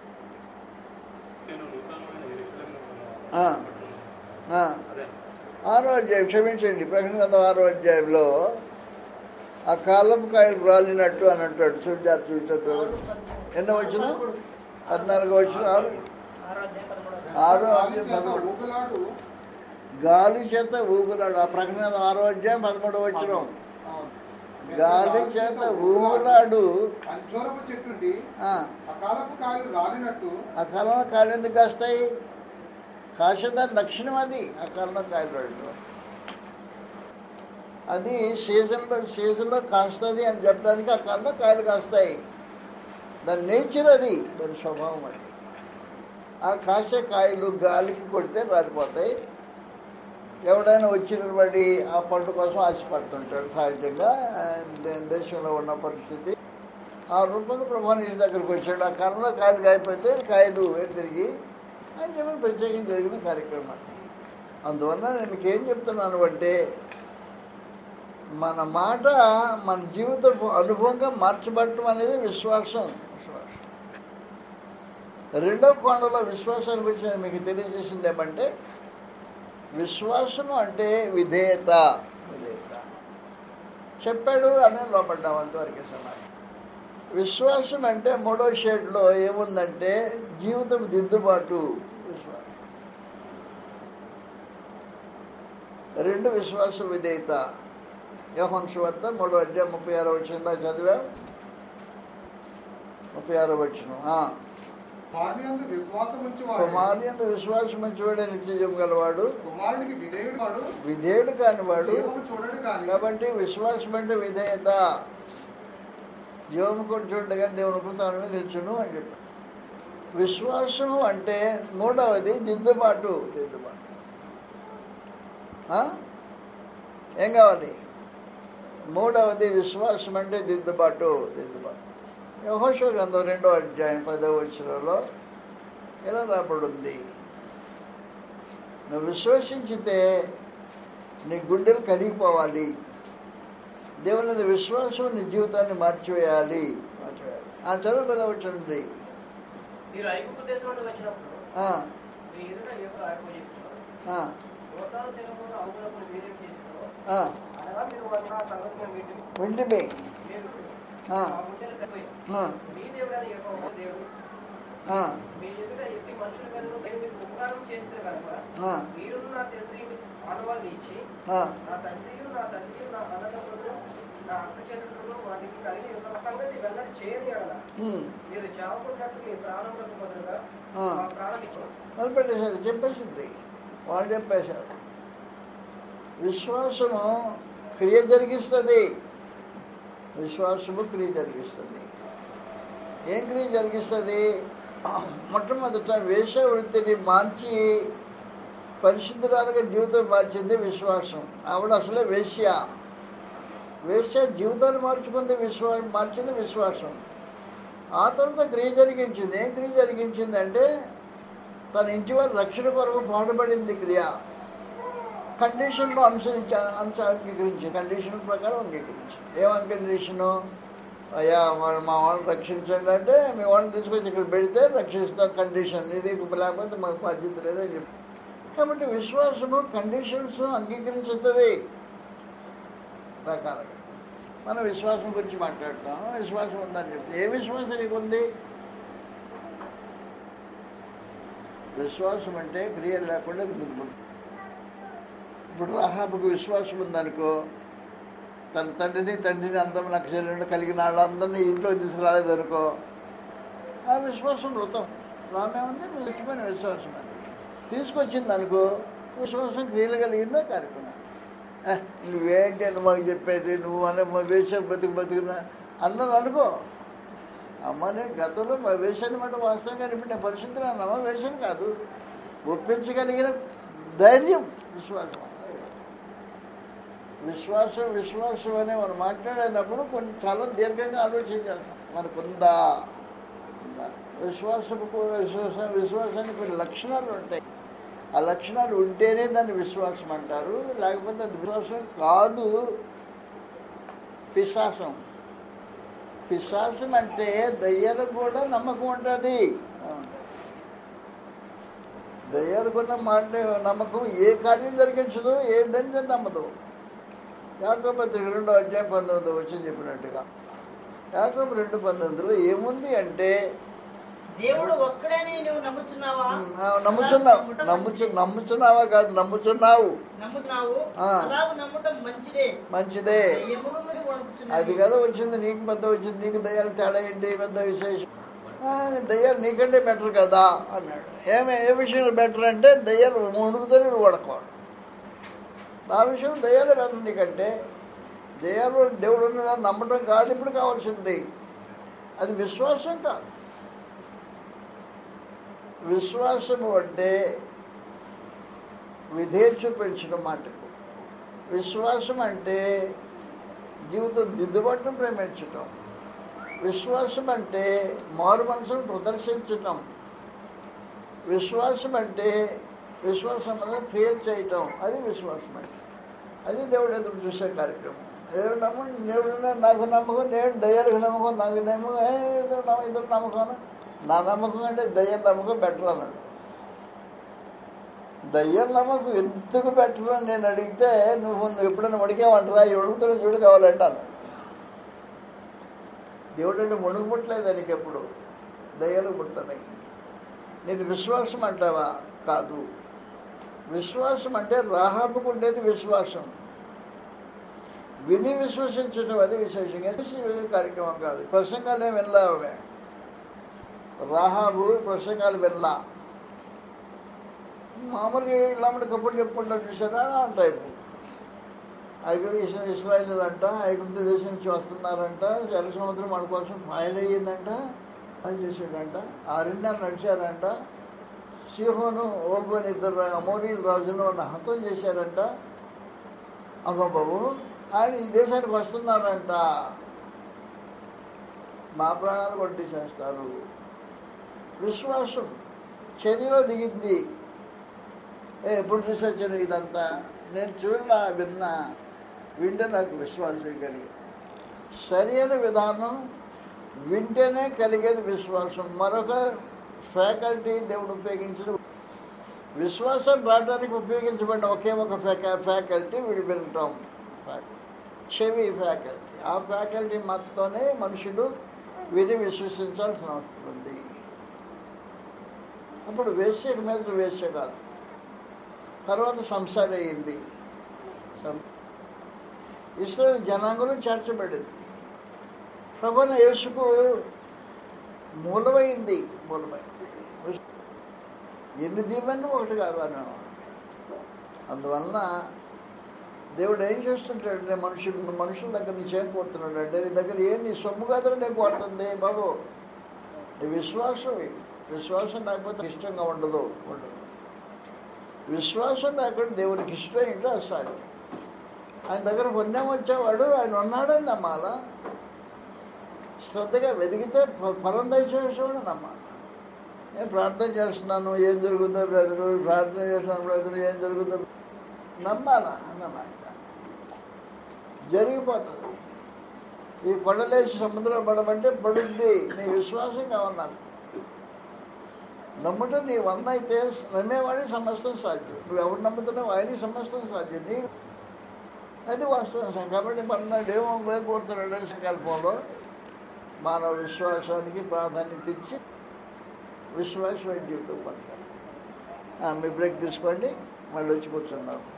నేను నూతనమైన యెరూషలేమును ఆ. కొనుక్కొనుచున్నాను. ఆ, అదే ఆరో అధ్యాయం క్షమించండి ప్రకటన గ్రంథం ఆరో అధ్యాయంలో ఆ కాలపు కాయలు రాలినట్టు అని అంటాడు చూచారు చూచారు ఎన్నో వచ్చిన పద్నాలుగో వచ్చిన ఆరు ఆరో గాలి అధ్యాయం చేత పదమూడు ఊగులాడు గాలి చేత ఊగులాడు ఆ ప్రకటన గ్రంథం ఆరో అధ్యాయం పదమూడు వచ్చిన గాలి చేత ఊగులాడు అంజూరపు చెట్టుండి ఆ, అకాలపు కాయలు రాలినట్టు ఆ కాలంలో కాయలు ఎందుకు కాస్తాయి కాసేదాని లక్షణం అది ఆ కాలంలో కాయలు రాయడం అది సీజన్లో సీజన్లో కాస్తుంది అని చెప్పడానికి ఆ కాలంలో కాయలు కాస్తాయి దాని నేచర్ అది దాని స్వభావం అది ఆ కాసే కాయలు గాలికి కొడితే రాలిపోతాయి ఎవడైనా వచ్చి నిలబడి ఆ పంట కోసం ఆశపడుతుంటాడు సహజంగా దే- దేశంలో ఉన్న పరిస్థితి ఆ రూపంలో ప్రభాని దగ్గరికి వచ్చాడు ఆ కాలంలో కాయలు కాయపోతే కాయలు వేడి తిరిగి అని చెప్పి ప్రత్యేకంగా జరిగిన కార్యక్రమం అందువల్ల నేను మీకు ఏం చెప్తున్నాను అంటే మన మాట మన జీవిత అనుభవంగా మార్చబడటం అనేది విశ్వాసం విశ్వాసం రెండో కోణంలో విశ్వాసాన్ని గురించి నేను మీకు తెలియజేసింది ఏమంటే విశ్వాసము అంటే విధేయత విధేయత చెప్పాడు అని లోపడ్డాం అంతవరకే సమాధానం విశ్వాసం అంటే మూడో షేడ్లో ఏముందంటే జీవితం దిద్దుబాటు విశ్వాసం రెండు విశ్వాస విధేయత యోహన్ సువార్త మూడో అధ్యాయం ముప్పై ఆరో వచ్చిందా చదివా ముప్పై ఆరో వచ్చిన వారిని అందు విశ్వాసం ఉంచువాడు కుమారి అందు విశ్వాసం మంచివాడే నిత్యజం గలవాడు కుమారుడికి విధేయుడు వాడు విధేయుడు కానివాడు జీవము చూడడు కాని కాబట్టి విశ్వాసం అంటే విధేయత జీవము కూడా చూడగా దేవుని కృతాలను నిల్చును అని చెప్పి విశ్వాసము అంటే మూడవది దిద్దుబాటు దిద్దుబాటు ఆ? ఏం కావాలి మూడవది విశ్వాసం అంటే దిద్దుబాటు దిద్దుబాటు యహోషో గ్రంథం రెండో అధ్యాయం పదవ వచనంలో ఇలా రాబడింది నువ్వు విశ్వసించితే నీ గుండెలు కరిగిపోవాలి దేవుని మీద విశ్వాసం నీ జీవితాన్ని మార్చివేయాలి మార్చివేయాలి ఆ చదువు పదవ వచ్చింది మీరు ఐగుప్తు దేశం నుండి వచ్చినప్పుడు ఆ, మీ ఎదుట యొక్క ఆజ్ఞ చేస్తున్నారు ఆ, యువతాలు తినకుండా అవుగులకు మీరేం చేస్తున్నారు ఆ. అనగా మీరు వారు నా సంగతిని మీటి వింటిమే మీరు ఆ, ఆ గుండెలు తప్పిపోయి ఆ, మీ దేవుడని యొక్క దేవుడు ఆ, మీ ఎదుట ఎట్టి మనుషులు కనుక నేను మీకు ఉపకారం చేస్తే కనుక ఆ, మీరు నా తండ్రి ఆనవాళ్ళని ఇచ్చి ఆ. నా తండ్రియు నా తండ్రియు నా అన్నదమ్ములు నా అక్క చెల్లెళ్ళు వాటికి కలిగి ఉన్న సంగతి వెల్లడి చేయని అడగా ఉమ్, మీరు చావకున్నట్టు మీ ప్రాణములకు బదులుగా ఆ. మా ప్రాణం ఇచ్చారు మొదలుపెట్టేశారు చెప్పేసింది వాళ్ళు చెప్పేశారు విశ్వాసము క్రియ జరిగిస్తుంది విశ్వాసము క్రియ జరిగిస్తుంది ఏం క్రియ జరిగిస్తుంది మొట్టమొదట వేష వృత్తిని మార్చి పరిశుద్ధురాలుగా జీవితం మార్చింది విశ్వాసం ఆవిడ అసలే వేశ్య వేశ్య జీవితాన్ని మార్చుకుంది విశ్వా మార్చింది విశ్వాసం ఆ తర్వాత క్రియ జరిగించింది ఏం క్రియ జరిగించింది అంటే తన ఇంటి వారి రక్షణ కొరకు పాటుపడింది క్రియ కండిషన్లో అనుసరించి అంశ అంగీకరించి కండిషన్ ప్రకారం అంగీకరించి ఏం కండిషను అయ్యా మరి మా వాళ్ళని రక్షించండి అంటే మీ వాళ్ళని తీసుకొచ్చి ఇక్కడ పెడితే రక్షిస్తాం కండిషన్ ఇది లేకపోతే మాకు బాధ్యత లేదని చెప్పి కాబట్టి విశ్వాసము కండిషన్స్ అంగీకరించుతుంది రకాలుగా మనం విశ్వాసం గురించి మాట్లాడుతాం విశ్వాసం ఉందని చెప్తే ఏ విశ్వాసం నీకు ఉంది విశ్వాసం అంటే క్రియలు లేకుండా అది ముందు ఇప్పుడు రాహాబుకు విశ్వాసం ఉందనుకో తన తండ్రిని తండ్రిని అందరం నాకు చెల్లెండు కలిగిన వాళ్ళందరినీ ఇంట్లో తీసుకురాలేదనుకో ఆ విశ్వాసం వృతం రామే ఉంది నిలిచిపోయిన విశ్వాసం అది తీసుకొచ్చింది అనుకో విశ్వాసం క్రియలు కలిగిందా కార్యక్రమం "ఏ, నువ్వేంటి అని మాకు చెప్పేది నువ్వు అనే మా వేషం బతుకు బతుకున్నా అన్నది అనుకో అమ్మ నేను గతంలో మా వేషాన్ని మాట వాస్తవంగా ఇప్పుడు నేను పరిస్థితులు అన్నమా వేషం కాదు ఒప్పించగలిగిన ధైర్యం విశ్వాసం విశ్వాసం విశ్వాసం అనే మనం మాట్లాడేటప్పుడు కొన్ని చాలా దీర్ఘంగా ఆలోచించాలి మనకు ఉందా ఉందా? విశ్వాసపు విశ్వాసం విశ్వాసానికి కొన్ని లక్షణాలు ఉంటాయి ఆ లక్షణాలు ఉంటేనే దాన్ని విశ్వాసం అంటారు లేకపోతే అది విశ్వాసం కాదు పిశాసం పిశాసం అంటే దయ్యాలకు కూడా నమ్మకం ఉంటుంది దయ్యాలకున్న మాట నమ్మకం ఏ కార్యం జరిగించదు ఏ దాన్ని నమ్మదు యాకోపత్రిక రెండో అధ్యాయం పంతొమ్మిది వచ్చి చెప్పినట్టుగా యాకోబ రెండు పంతొమ్మిదిలో ఏముంది అంటే దేవుడు ఒక్కడని నువ్వు నమ్ముచున్నావా ఉమ్, ఆ, నమ్ముచున్నావు నమ్ముచు నమ్ముచున్నావా కాదు నమ్ముచున్నావు నమ్ముతున్నావు ఆ. అలాగ నమ్మటం మంచిదే మంచిదే దయ్యమును మరి వణుకుచున్నది. అది కదా వచ్చింది నీకు పెద్ద వచ్చింది నీకు దయ్యాలు తేడా ఏంటి పెద్ద విశేషం ఆ, దయ్యాలు నీకంటే బెటర్ కదా అన్నాడు ఏమే ఏ విషయంలో బెటర్ అంటే దయ్యాలు వణుకుతారు నువ్వు వడకోడు నా విషయం దయ్యాలే బెటర్ నీకంటే దయ్యాలు దేవుడు ఉన్నాడని నమ్మటం కాదు ఇప్పుడు కావాల్సింది అది విశ్వాసం కాదు విశ్వాసము అంటే విధే చూపించడం మాటకు విశ్వాసం అంటే జీవితం దిద్దుబాటును ప్రేమించటం విశ్వాసం అంటే మారు మనసును ప్రదర్శించటం విశ్వాసం అంటే విశ్వాసం అనేది క్రియేట్ చేయటం అది విశ్వాసం అంటే అది దేవుడు ఎదురు చూసే కార్యక్రమం దేవుడు నమ్ము దేవుడు నాకు నమ్మకం నేను దయ్యాలకు నమ్మకం నాకు నమ్మకం ఏ, ఇద్దరు నమ్మ- ఇద్దరు నమ్మకం నా నమ్మకం అంటే దయ్యం నమ్మకం బెటర్ అన్నాడు దయ్యం నమ్మకం ఎందుకు బెటర్ అని నేను అడిగితే నువ్వు నువ్వు ఎప్పుడైనా వణికేమంటారా ఈ వణుకుతున్న చూడు కావాలంటే అన్నాడు దేవుడు అంటే వణుకు పుట్టలేదు నీకు ఎప్పుడు దయ్యాలు పుడుతున్నాయి నీది విశ్వాసం అంటావా కాదు విశ్వాసం అంటే రాహాబుకు ఉండేది విశ్వాసం విని విశ్వసించడం అది విశేషంగా విశ్వ కార్యక్రమం కాదు ప్రసంగాలు ఏమి వెళ్ళావే రాహాబు ప్రసంగాలు వెళ్ళా మామూలుగా ఇలాంటి కప్పులు చెప్పుకుంటారు చూసారా ఆ టైపు ఐగుప్తు ఇస్- ఇస్రాయేల్ అంట ఐగుప్తు దేశం నుంచి వస్తున్నారంట ఎర్ర సముద్రం మన కోసం ఫైల్ అయ్యిందంట అది చేశాడంట ఆ రెండాలు నడిచారంట సిహోను ఓగోని ఇద్దరు అమోరీల రాజును వాళ్ళని హతం చేశారంట అమ్మ బాబు ఆయన ఈ దేశానికి వస్తున్నారంట మా ప్రాణాలు కొట్టి చేస్తారు విశ్వాసం చర్యలో దిగింది ఏ ఎప్పుడు చూసొచ్చాను ఇదంతా నేను చూడలా విన్నా వింటే నాకు విశ్వాసం కలిగి సరైన విధానం వింటేనే కలిగేది విశ్వాసం మరొక ఫ్యాకల్టీ దేవుడు ఉపయోగించిన విశ్వాసం రావడానికి ఉపయోగించబడిన ఒకే ఒక ఫ్యాక ఫ్యాకల్టీ వీడు వినటం చెవి ఫ్యాకల్టీ ఆ ఫ్యాకల్టీ మాత్రమే మనుషుడు విని విశ్వసించాల్సిన అవసరం ఉంది అప్పుడు వేశ్య మీద వేశ్య కాదు తర్వాత సంసారం అయింది సం- ఇస్రాయల్ జనాంగంలో చేర్చబడింది ప్రభున యేసుకు మూలమైంది మూలమైంది ఎన్ని దీవెనలు ఒకటి కాదు అన్నాడు అందువలన దేవుడు ఏం చేస్తుంటాడు నేను మనుషులు మనుషుల దగ్గర నుంచి ఏం కోరుతున్నాడు అంటే నీ దగ్గర ఏం నీ సొమ్ము కాదని నేను కోరుతుంది బాబు నీ విశ్వాసం ఇది. విశ్వాసం లేకపోతే ఇష్టంగా ఉండదు ఉండదు విశ్వాసం లేకుండా దేవునికి ఇష్టం ఏంటో అసాధ్యం ఆయన దగ్గర పుణ్యం వచ్చేవాడు ఆయన ఉన్నాడని నమ్మాలా శ్రద్ధగా వెతికితే ఫ- ఫలం దయచేసేవాడు నమ్మాలి నేను ప్రార్థన చేస్తున్నాను ఏం జరుగుతుందో బ్రదరు ప్రార్థన చేస్తున్నాను బ్రదరు ఏం జరుగుతుందో నమ్మాలా అన్నమాట జరిగిపోతుంది ఈ పడలేసి సముద్రం పడమంటే పడుద్ది నీ విశ్వాసం కావాలి నమ్ముట నీ వన్న అయితే నమ్మేవాడి సమస్తం సాధ్యం నువ్వు ఎవరు నమ్ముతున్నావు ఆయనకి సమస్తం సాధ్యం నీ అది వాస్తవం కాబట్టి పన్నాడు ఏమో కోరుతున్నాడు సంకల్పంలో మానవ విశ్వాసానికి ప్రాధాన్యత ఇచ్చి విశ్వాసమైన జీవితం పడతాడు ఆ, మీ బ్రేక్ తీసుకోండి మళ్ళీ వచ్చి కూర్చుందాం